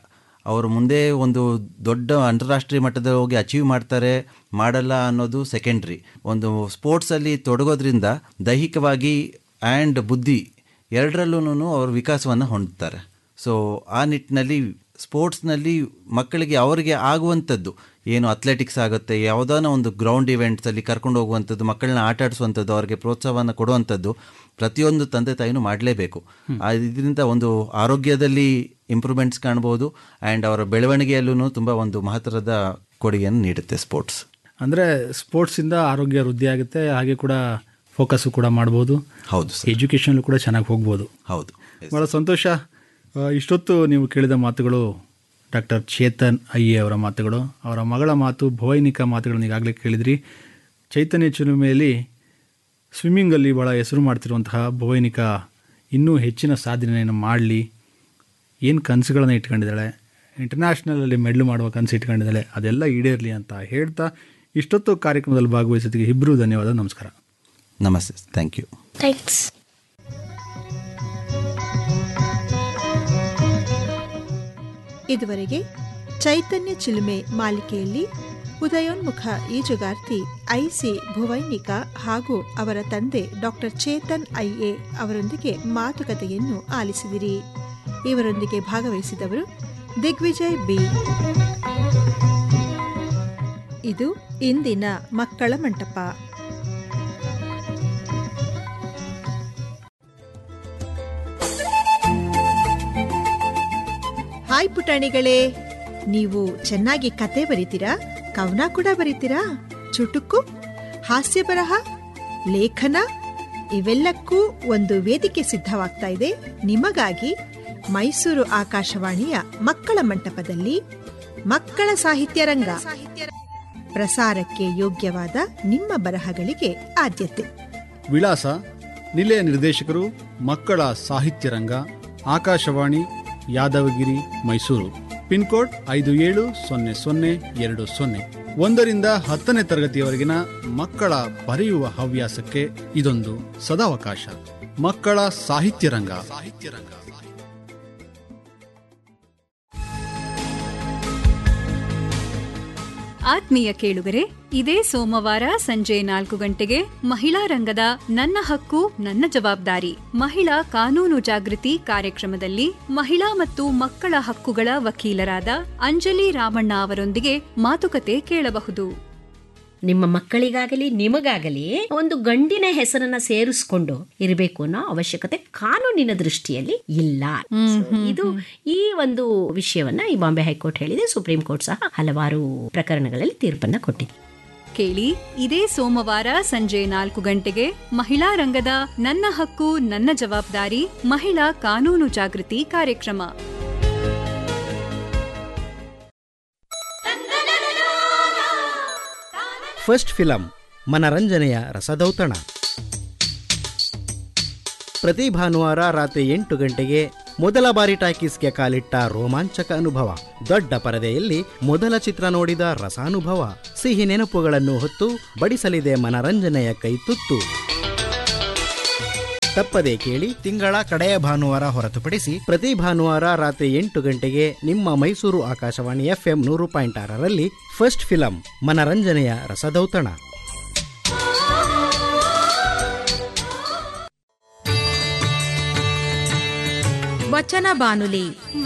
ಅವರು ಮುಂದೆ ಒಂದು ದೊಡ್ಡ ಅಂತಾರಾಷ್ಟ್ರೀಯ ಮಟ್ಟದಲ್ಲಿ ಹೋಗಿ ಅಚೀವ್ ಮಾಡ್ತಾರೆ ಮಾಡಲ್ಲ ಅನ್ನೋದು ಸೆಕೆಂಡ್ರಿ ಒಂದು ಸ್ಪೋರ್ಟ್ಸಲ್ಲಿ ತೊಡಗೋದ್ರಿಂದ ದೈಹಿಕವಾಗಿ ಆ್ಯಂಡ್ ಬುದ್ಧಿ ಎರಡರಲ್ಲೂ ಅವರು ವಿಕಾಸವನ್ನು ಹೊಂದುತ್ತಾರೆ ಸೊ ಆ ನಿಟ್ಟಿನಲ್ಲಿ ಸ್ಪೋರ್ಟ್ಸ್ನಲ್ಲಿ ಮಕ್ಕಳಿಗೆ ಅವರಿಗೆ ಆಗುವಂಥದ್ದು ಏನು ಅಥ್ಲೆಟಿಕ್ಸ್ ಆಗುತ್ತೆ ಯಾವುದಾನ ಒಂದು ಗ್ರೌಂಡ್ ಇವೆಂಟ್ಸಲ್ಲಿ ಕರ್ಕೊಂಡು ಹೋಗುವಂಥದ್ದು ಮಕ್ಕಳನ್ನ ಆಟ ಆಡಿಸುವಂಥದ್ದು ಅವರಿಗೆ ಪ್ರೋತ್ಸಾಹವನ್ನು ಕೊಡುವಂಥದ್ದು ಪ್ರತಿಯೊಂದು ತಂದೆ ತಾಯಿನೂ ಮಾಡಲೇಬೇಕು ಇದರಿಂದ ಒಂದು ಆರೋಗ್ಯದಲ್ಲಿ ಇಂಪ್ರೂವ್ಮೆಂಟ್ಸ್ ಕಾಣ್ಬೋದು ಆ್ಯಂಡ್ ಅವರ ಬೆಳವಣಿಗೆಯಲ್ಲೂ ತುಂಬ ಒಂದು ಮಹತ್ತರದ ಕೊಡುಗೆಯನ್ನು ನೀಡುತ್ತೆ ಸ್ಪೋರ್ಟ್ಸ್ ಅಂದರೆ ಸ್ಪೋರ್ಟ್ಸಿಂದ ಆರೋಗ್ಯ ವೃದ್ಧಿ ಆಗುತ್ತೆ ಹಾಗೆ ಕೂಡ ಫೋಕಸ್ಸು ಕೂಡ ಮಾಡ್ಬೋದು ಹೌದು ಸರ್ ಎಜುಕೇಷನ್ ಕೂಡ ಚೆನ್ನಾಗಿ ಹೋಗ್ಬೋದು ಹೌದು ಭಾಳ ಸಂತೋಷ ಆ, ಇಷ್ಟೊತ್ತು ನೀವು ಕೇಳಿದ ಮಾತುಗಳು ಡಾಕ್ಟರ್ ಚೇತನ್ ಅಯ್ಯೆ ಅವರ ಮಾತುಗಳು ಅವರ ಮಗಳ ಮಾತು ಭವೈನಿಕ ಮಾತುಗಳನ್ನು ಈಗಾಗಲೇ ಕೇಳಿದ್ರಿ ಚೈತನ್ಯ ಚಿಲುಮೆಯಲ್ಲಿ ಸ್ವಿಮ್ಮಿಂಗಲ್ಲಿ ಭಾಳ ಹೆಸರು ಮಾಡ್ತಿರುವಂತಹ ಭವೈನಿಕ ಇನ್ನೂ ಹೆಚ್ಚಿನ ಸಾಧನೆಯನ್ನು ಮಾಡಲಿ ಏನು ಕನಸುಗಳನ್ನು ಇಟ್ಕೊಂಡಿದ್ದಾಳೆ ಇಂಟರ್ನ್ಯಾಷನಲಲ್ಲಿ ಮೆಡ್ಲ್ ಮಾಡುವ ಕನಸು ಇಟ್ಕೊಂಡಿದ್ದಾಳೆ ಅದೆಲ್ಲ ಈಡೇರಲಿ ಅಂತ ಹೇಳ್ತಾ ಇಷ್ಟೊತ್ತು ಕಾರ್ಯಕ್ರಮದಲ್ಲಿ ಭಾಗವಹಿಸೋದಕ್ಕೆ ಇಬ್ಬರು ಧನ್ಯವಾದ ನಮಸ್ಕಾರ ನಮಸ್ತೆ ಥ್ಯಾಂಕ್ ಯು ಥ್ಯಾಂಕ್ಸ್ ಇದುವರೆಗೆ ಚೈತನ್ಯ ಚಿಲುಮೆ ಮಾಲಿಕೆಯಲ್ಲಿ ಉದಯೋನ್ಮುಖ ಈಜುಗಾರ್ತಿ ಐಸಿ ಭುವೈನಿಕಾ ಹಾಗೂ ಅವರ ತಂದೆ ಡಾಕ್ಟರ್ ಚೇತನ್ ಐಎ ಅವರೊಂದಿಗೆ ಮಾತುಕತೆಯನ್ನು ಆಲಿಸಿದಿರಿ ಇವರೊಂದಿಗೆ ಭಾಗವಹಿಸಿದವರು ದಿಗ್ವಿಜಯ್ ಬಿ ಇದು ಇಂದಿನ ಮಕ್ಕಳ ಮಂಟಪ ಹಾಯ್ ಪುಟಾಣಿಗಳೇ ನೀವು ಚೆನ್ನಾಗಿ ಕತೆ ಬರೀತೀರಾ ಕವನ ಕೂಡ ಬರೀತೀರಾ ಚುಟುಕು ಹಾಸ್ಯ ಬರಹ ಲೇಖನ ಇವೆಲ್ಲಕ್ಕೂ ಒಂದು ವೇದಿಕೆ ಸಿದ್ಧವಾಗ್ತಾ ಇದೆ ನಿಮಗಾಗಿ ಮೈಸೂರು ಆಕಾಶವಾಣಿಯ ಮಕ್ಕಳ ಮಂಟಪದಲ್ಲಿ ಮಕ್ಕಳ ಸಾಹಿತ್ಯ ರಂಗ ಪ್ರಸಾರಕ್ಕೆ ಯೋಗ್ಯವಾದ ನಿಮ್ಮ ಬರಹಗಳಿಗೆ ಆದ್ಯತೆ ವಿಳಾಸ ನಿಲಯ ನಿರ್ದೇಶಕರು ಮಕ್ಕಳ ಸಾಹಿತ್ಯ ರಂಗ ಆಕಾಶವಾಣಿ ಯಾದವಗಿರಿ ಮೈಸೂರು ಪಿನ್ಕೋಡ್ ಐದು ಏಳು ಸೊನ್ನೆ ಸೊನ್ನೆ ಎರಡು ಸೊನ್ನೆ ಒಂದರಿಂದ ಹತ್ತನೇ ತರಗತಿಯವರೆಗಿನ ಮಕ್ಕಳ ಬರೆಯುವ ಹವ್ಯಾಸಕ್ಕೆ ಇದೊಂದು ಸದಾವಕಾಶ ಮಕ್ಕಳ ಸಾಹಿತ್ಯ ರಂಗ ಸಾಹಿತ್ಯ ರಂಗ ಆತ್ಮೀಯ ಕೇಳುಗರೆ ಇದೇ ಸೋಮವಾರ ಸಂಜೆ ನಾಲ್ಕು ಗಂಟೆಗೆ ಮಹಿಳಾ ರಂಗದ ನನ್ನ ಹಕ್ಕು ನನ್ನ ಜವಾಬ್ದಾರಿ ಮಹಿಳಾ ಕಾನೂನು ಜಾಗೃತಿ ಕಾರ್ಯಕ್ರಮದಲ್ಲಿ ಮಹಿಳಾ ಮತ್ತು ಮಕ್ಕಳ ಹಕ್ಕುಗಳ ವಕೀಲರಾದ ಅಂಜಲಿ ರಾಮಣ್ಣ ಅವರೊಂದಿಗೆ ಮಾತುಕತೆ ಕೇಳಬಹುದು ನಿಮ್ಮ ಮಕ್ಕಳಿಗಾಗಲಿ ನಿಮಗಾಗಲಿ ಒಂದು ಗಂಡಿನ ಹೆಸರನ್ನ ಸೇರಿಸ್ಕೊಂಡು ಇರಬೇಕು ಅನ್ನೋ ಅವಶ್ಯಕತೆ ಕಾನೂನಿನ ದೃಷ್ಟಿಯಲ್ಲಿ ಇಲ್ಲ So, ಇದು ಈ ಒಂದು ವಿಷಯವನ್ನ ಈ ಬಾಂಬೆ ಹೈಕೋರ್ಟ್ ಹೇಳಿದೆ ಸುಪ್ರೀಂ ಕೋರ್ಟ್ ಸಹ ಹಲವಾರು ಪ್ರಕರಣಗಳಲ್ಲಿ ತೀರ್ಪನ್ನ ಕೊಟ್ಟಿದೆ ಕೇಳಿ ಇದೇ ಸೋಮವಾರ ಸಂಜೆ ನಾಲ್ಕು ಗಂಟೆಗೆ ಮಹಿಳಾ ರಂಗದ ನನ್ನ ಹಕ್ಕು ನನ್ನ ಜವಾಬ್ದಾರಿ ಮಹಿಳಾ ಕಾನೂನು ಜಾಗೃತಿ ಕಾರ್ಯಕ್ರಮ ಫಸ್ಟ್ ಫಿಲಂ ಮನರಂಜನೆಯ ರಸದೌತಣ ಪ್ರತಿ ಭಾನುವಾರ ರಾತ್ರಿ ಎಂಟು ಗಂಟೆಗೆ ಮೊದಲ ಬಾರಿ ಟಾಕೀಸ್ಗೆ ಕಾಲಿಟ್ಟ ರೋಮಾಂಚಕ ಅನುಭವ ದೊಡ್ಡ ಪರದೆಯಲ್ಲಿ ಮೊದಲ ಚಿತ್ರ ನೋಡಿದ ರಸಾನುಭವ ಸಿಹಿ ನೆನಪುಗಳನ್ನು ಹೊತ್ತು ಬಡಿಸಲಿದೆ ಮನರಂಜನೆಯ ಕೈತುತ್ತು ತಪ್ಪದೇ ಕೇಳಿ ತಿಂಗಳ ಕಡೆಯ ಭಾನುವಾರ ಹೊರತುಪಡಿಸಿ ಪ್ರತಿ ಭಾನುವಾರ ರಾತ್ರಿ ಎಂಟು ಗಂಟೆಗೆ ನಿಮ್ಮ ಮೈಸೂರು ಆಕಾಶವಾಣಿ ಎಫ್ಎಂ ನೂರು ಪಾಯಿಂಟ್ ಆರರಲ್ಲಿ ಫಸ್ಟ್ ಫಿಲಂ ಮನರಂಜನೆಯ ರಸದೌತಣ ವಚನ ಬಾನುಲಿ